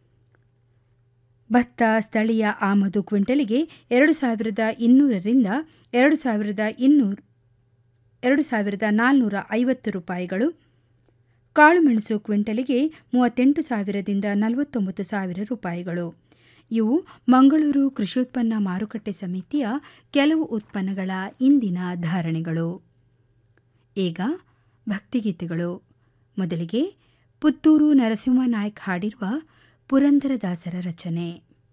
ಭತ್ತ ಸ್ಥಳೀಯ ಆಮದು ಕ್ವಿಂಟಲಿಗೆ ಎರಡು ಸಾವಿರದ ಇನ್ನೂರರಿಂದ ಎರಡು ಸಾವಿರದ ಇನ್ನೂರು ಎರಡು ಸಾವಿರದ ನಾಲ್ನೂರ ಐವತ್ತು ರೂಪಾಯಿಗಳು ಕಾಳುಮೆಣಸು ಕ್ವಿಂಟಲಿಗೆ ಮೂವತ್ತೆಂಟು ಸಾವಿರದಿಂದ ನಲವತ್ತೊಂಬತ್ತು ಸಾವಿರ ರೂಪಾಯಿಗಳು ಇವು ಮಂಗಳೂರು ಕೃಷಿೋತ್ಪನ್ನ ಮಾರುಕಟ್ಟೆ ಸಮಿತಿಯ ಕೆಲವು ಉತ್ಪನ್ನಗಳ ಇಂದಿನ ಧಾರಣೆಗಳು ಈಗ ಭಕ್ತಿಗೀತೆಗಳು ಮೊದಲಿಗೆ ಪುತ್ತೂರು ನರಸಿಂಹ ನಾಯ್ಕ್ ಹಾಡಿರುವ ಪುರಂದರದಾಸರ ರಚನೆ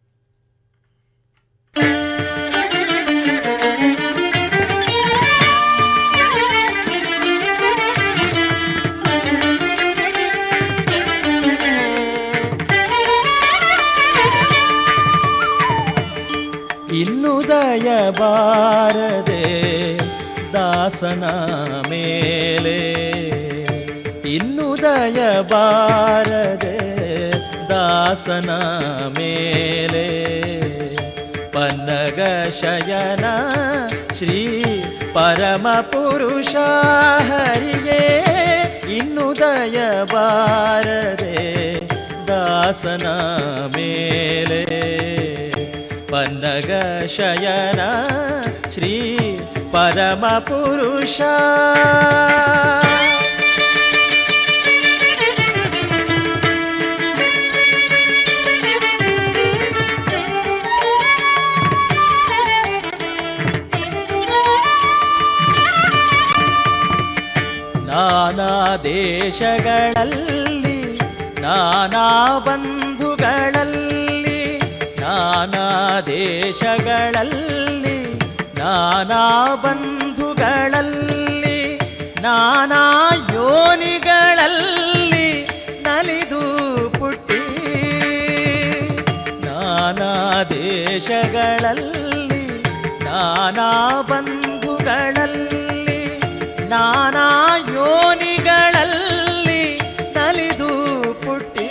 ಇನ್ನುದಯ ಬಾರದೆ ದಾಸನ ಮೇಲೆ ಇನ್ನುದಯ ಬಾರದೆ ದಾಸನ ಮೇಲೆ ಪನ್ನಗ ಶಯನ ಶ್ರೀ ಪರಮ ಪುರುಷ ಹರಿಗೆ ಇನ್ನುದಯ ಬಾರದೆ ದಾಸನ ಮೇಲೆ ಪನ್ನಗ ಶಯನ ಶ್ರೀ ಪರಮ ಪುರುಷ ನಾನಾ ದೇಶಗಳಲ್ಲಿ ನಾನಾ ಬಂಧುಗಳಲ್ಲಿ ನಾನಾ ದೇಶಗಳಲ್ಲಿ ನಾನಾ ಬಂಧುಗಳಲ್ಲಿ ನಾನಾ ಯೋನಿಗಳಲ್ಲಿ ನಲಿದು ಪುಟ್ಟಿ ನಾನಾ ದೇಶಗಳಲ್ಲಿ ನಾನಾ ಬಂಧುಗಳಲ್ಲಿ ನಾನಾ ಯೋನಿಗಳಲ್ಲಿ ನಲಿದು ಪುಟ್ಟಿ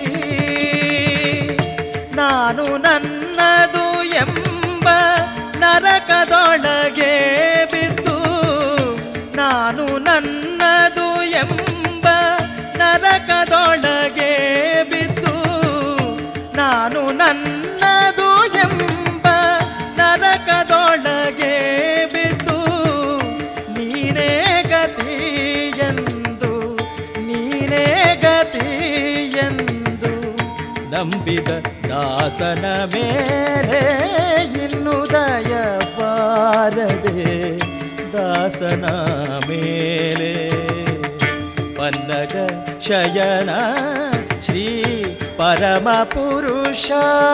ನಾನು ನನ್ನದು ಎಂಬ ನರಕದೊಳಗೆ ಬಿದ್ದು ನಾನು ನನ್ನದು ಎಂಬ ನರಕದೊಳಗೆ ಬಿದ್ದು ನಾನು ನನ್ನದು ಎಂಬ ನರಕದೊಳಗೆ ಬಿದ್ದು ನೀನೇ ಗತಿ ಎಂದು ನೀನೇ ಗತಿ ಎಂದು ನಂಬಿದ ದಾಸನ ಮೇಲೆ ಇನ್ನುದಯ ಬಾರದೆ ದಾಸನ ಮೇಲೆ ಪನ್ನಗ ಶಯನ ಶ್ರೀ ಪರಮ ಪುರುಷ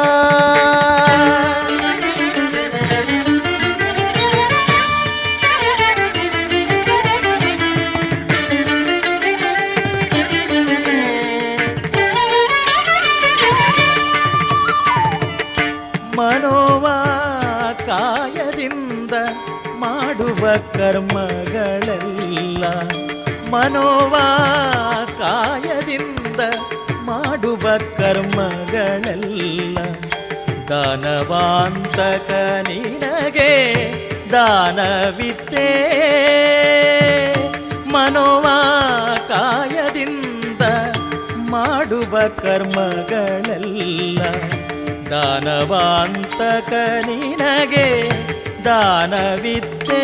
ಮನೋವ ಕಾಯದಿಂದ ಮಾಡುವ ಕರ್ಮಗಳೆಲ್ಲ ಮನೋವ ಕಾಯದಿಂದ ಮಾಡುವ ಕರ್ಮಗಳೆಲ್ಲ ದಾನವಾಂತಕ ನಿನಗೆ ದಾನವಿದ್ದೇ ಮನೋವ ಕಾಯದಿಂದ ಮಾಡುವ ಕರ್ಮಗಳೆಲ್ಲ ದಾನವಾಂತಕ ನಿನಗೆ ದಾನವಿದ್ದೇ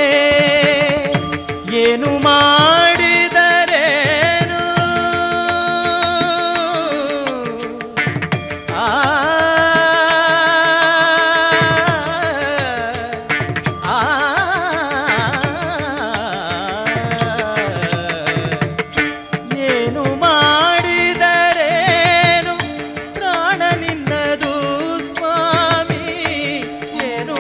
ಏನು ಮಾಡಿದರೇನು ಆ ಆ ಏನು ಮಾಡಿದರೇನು ಪ್ರಾಣ ನಿನ್ನದು ಸ್ವಾಮಿ ಏನು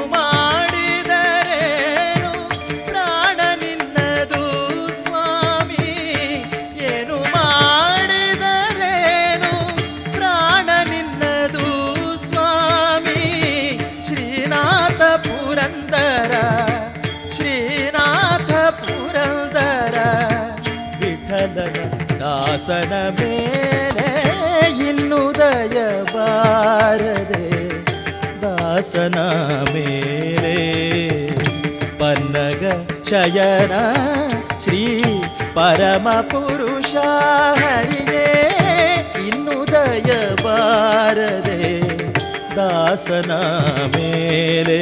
ವಿಠಲನ ದಾಸನ ಮೇಲೆ ಇನ್ನುದಯ ಬಾರದೆ ದಾಸನ ಮೇಲೆ ಪನ್ನಗ ಶಯನ ಶ್ರೀ ಪರಮ ಪುರುಷ ಹರಿಗೆ ಇನ್ನುದಯ ಬಾರದೆ ದಾಸನ ಮೇಲೆ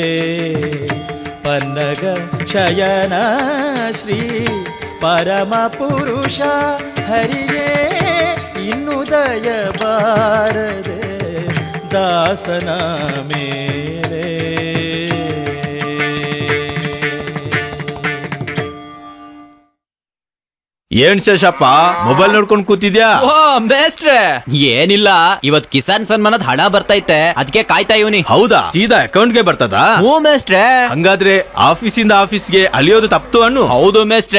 ಪನ್ನಗ ಶಯನ ಶ್ರೀ ಪರಮ ಪುರುಷ ಹರಿಗೆ ಇನ್ನುದಯ ಬಾರದೆ ದಾಸನ ಮೇಲೆ ಏನ್ ಶೇಷಪ್ಪ ಮೊಬೈಲ್ ನೋಡ್ಕೊಂಡ್ ಕೂತಿದ್ಯಾ ಓ ಮೇಸ್ಟ್ರೆ ಏನಿಲ್ಲ ಇವತ್ ಕಿಸಾನ್ ಸನ್ಮಾನದ ಹಣ ಬರ್ತೈತೆ ಅದಕ್ಕೆ ಕಾಯ್ತಾ ಇವನಿ ಹೌದಾ ಸೀದಾ ಅಕೌಂಟ್ಗೆ ಬರ್ತದಾ ಹ್ಞೂ ಮೇಸ್ಟ್ರೆ ಹಂಗಾದ್ರೆ ಆಫೀಸಿಂದ ಆಫೀಸ್ಗೆ ಅಲಿಯೋದು ತಪ್ತು ಅನ್ನು ಹೌದು ಮೇಸ್ಟ್ರೆ